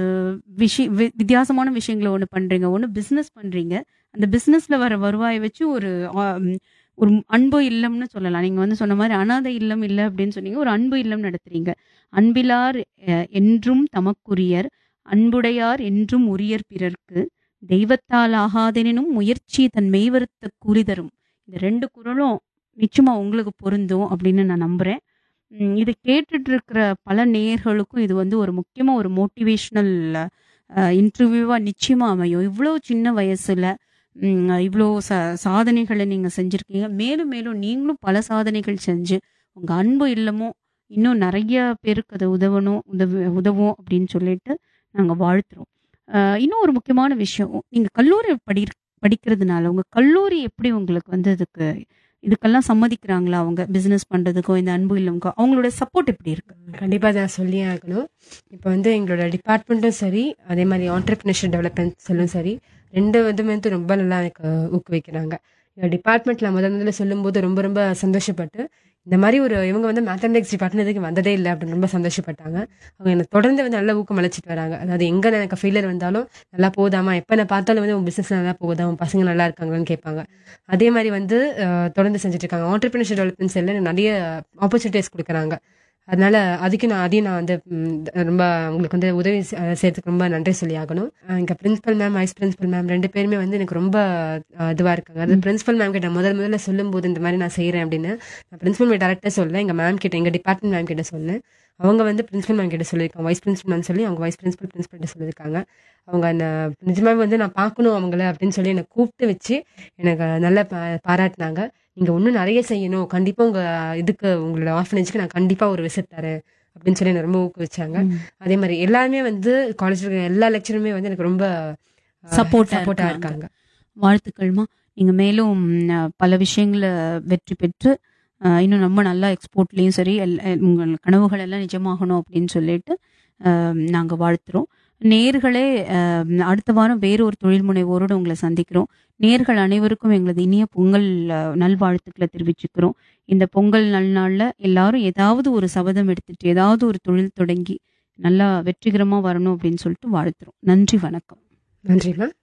விஷய வி- வித்தியாசமான விஷயங்களை ஒன்று பண்ணுறீங்க ஒன்று பிஸ்னஸ் பண்ணுறீங்க அந்த பிஸ்னஸில் வர வருவாயை வச்சு ஒரு ஆம், ஒரு அன்பு இல்லம்னு சொல்லலாம் நீங்கள் வந்து சொன்ன மாதிரி அனாதை இல்லம் இல்லை அப்படின்னு சொன்னீங்க ஒரு அன்பு இல்லம் நடத்துறீங்க அன்பிலார் அஹ், என்றும் தமக்குரியர் அன்புடையார் என்றும் உரியர் பிறர்க்கு தெய்வத்தால் ஆகாதெனினும் முயற்சி தன் மெய்வருத்த கூலி தரும் இந்த ரெண்டு குரலும் நிச்சயமா உங்களுக்கு பொருந்தும் அப்படின்னு நான் நம்புறேன் உம், இது கேட்டுட்டு இருக்கிற பல நேயர்களுக்கும் இது வந்து ஒரு முக்கியமா ஒரு மோட்டிவேஷனல் இன்டர்வியூவா நிச்சயமா அமையும் இவ்வளோ சின்ன வயசுல உம், இவ்வளோ ச சாதனைகளை நீங்க செஞ்சிருக்கீங்க மேலும் மேலும் நீங்களும் பல சாதனைகள் செஞ்சு உங்க அன்பு இல்லமும் இன்னும் நிறைய பேருக்கு அது உதவணும் உதவு உதவும் அப்படின்னு சொல்லிட்டு நாங்க வாழ்த்துறோம் அஹ், இன்னும் ஒரு முக்கியமான விஷயம் நீங்க கல்லூரி படி படிக்கிறதுனால உங்க கல்லூரி எப்படி உங்களுக்கு வந்து இதுக்கு இதுக்கெல்லாம் சம்மதிக்கிறாங்களா அவங்க பிசினஸ் பண்றதுக்கோ இந்த அன்பு இல்லமுக்கோ அவங்களோட சப்போர்ட் எப்படி இருக்கு கண்டிப்பாக அதை சொல்லியே ஆகணும் இப்போ வந்து எங்களோட டிபார்ட்மெண்ட்டும் சரி அதே மாதிரி ஆண்டர்பிரினர்ஷிப் டெவலப்மெண்ட் செல்லும் சரி ரெண்டு இதுமே வந்து ரொம்ப நல்லா எனக்கு ஊக்குவிக்கிறாங்க எங்கள் டிபார்ட்மெண்ட்டில் முதல் முதல்ல சொல்லும்போது ரொம்ப ரொம்ப சந்தோஷப்பட்டு இந்த மாதிரி ஒரு இவங்க வந்து மேத்தமெட்டிக்ஸ் டிபார்ட்மெண்ட்டுக்கு வந்ததே இல்லை அப்படின்னு ரொம்ப சந்தோஷப்பட்டாங்க அவங்க எனக்கு தொடர்ந்து வந்து நல்ல ஊக்கம் அழைச்சிட்டு வராங்க அதாவது எங்கே எனக்கு ஃபெயிலியர் வந்தாலும் நல்லா போதாமா எப்போ நான் பார்த்தாலும் வந்து உன் பிஸ்னஸ் நல்லா போகுதா உன் பசங்க நல்லா இருக்காங்களான்னு கேட்பாங்க அதே மாதிரி வந்து அஹ், தொடர்ந்து செஞ்சுட்டு இருக்காங்க ஆண்டர்பிரினர்ஷிப் டெவலப்மெண்ட் செல்ல எனக்கு நிறைய ஆப்பர்ச்சுனிட்டிஸ் கொடுக்குறாங்க அதனால அதுக்கு நான் அதையும் நான் வந்து ம், ரொம்ப உங்களுக்கு வந்து உதவி செ- அஹ் செய்யறதுக்கு ரொம்ப நன்றி சொல்லி ஆகணும் அஹ் இங்க principal ma'am vice principal ma'am ரெண்டு பேருமே வந்து எனக்கு ரொம்ப அஹ், இதுவா இருக்காங்க அது பிரின்சிபல் மேம் கிட்ட முதல் முதல்ல சொல்லும்போது இந்த மாதிரி நான் செய்யறேன் அப்படின்னு நான் பிரின்சிபல் மேம் டேரக்டா சொல்ல எங்க மேம் கிட்ட எங்க டிபார்ட்மெண்ட் மேம் கிட்ட சொன்னேன் அவங்க வந்து பிரின்சிபல் மேம் கிட்ட சொல்லியிருக்காங்க வைஸ் பிரின்சிபல் மேம் சொல்லி அவங்க வைஸ் பிரின்சிபல் பிரின்சிபல் கிட்ட சொல்லியிருக்காங்க அவங்க அந்த நிஜமாவே வந்து நான் பார்க்கணும் அவங்கள அப்படின்னு சொல்லி என்னை கூப்பிட்டு வச்சு எனக்கு நல்லா பா- பாராட்டினாங்க நீங்க இன்னும் நிறைய செய்யணும் கண்டிப்பா உங்க இதுக்கு உங்களோட ஆர்ஃபனேஜ்க்கு நான் கண்டிப்பா ஒரு விசிட் தரேன் அப்படின்னு சொல்லி என்னை ரொம்ப ஊக்குவிச்சாங்க அதே மாதிரி எல்லாருமே வந்து காலேஜ்ல இருக்க எல்லா லெக்சருமே வந்து எனக்கு ரொம்ப Support-ஆ சப்போர்ட்டா இருக்காங்க. இருக்காங்க வாழ்த்துக்கள்மா நீங்க மேலும் அஹ், பல விஷயங்களை வெற்றி பெற்று அஹ், இன்னும் ரொம்ப நல்லா எக்ஸ்போர்ட்லயும் சரி எல்- எல்- உங்கள் கனவுகள் எல்லாம் நிஜமாகணும் அப்படின்னு சொல்லிட்டு அஹ், நாங்க வாழ்த்துறோம் நேர்களே அஹ், அடுத்த வாரம் வேறொரு தொழில் முனைவோரோடு உங்களை சந்திக்கிறோம் நேர்கள் அனைவருக்கும் எங்களது இனிய பொங்கல் அஹ், நல்வாழ்த்துக்களை தெரிவிச்சுக்கிறோம் இந்த பொங்கல் நல்நாள்ல எல்லாரும் ஏதாவது ஒரு சபதம் எடுத்துட்டு ஏதாவது ஒரு தொழில் தொடங்கி நல்லா வெற்றிகரமா வரணும் அப்படின்னு சொல்லிட்டு வாழ்த்துறோம் நன்றி வணக்கம் நன்றிம்மா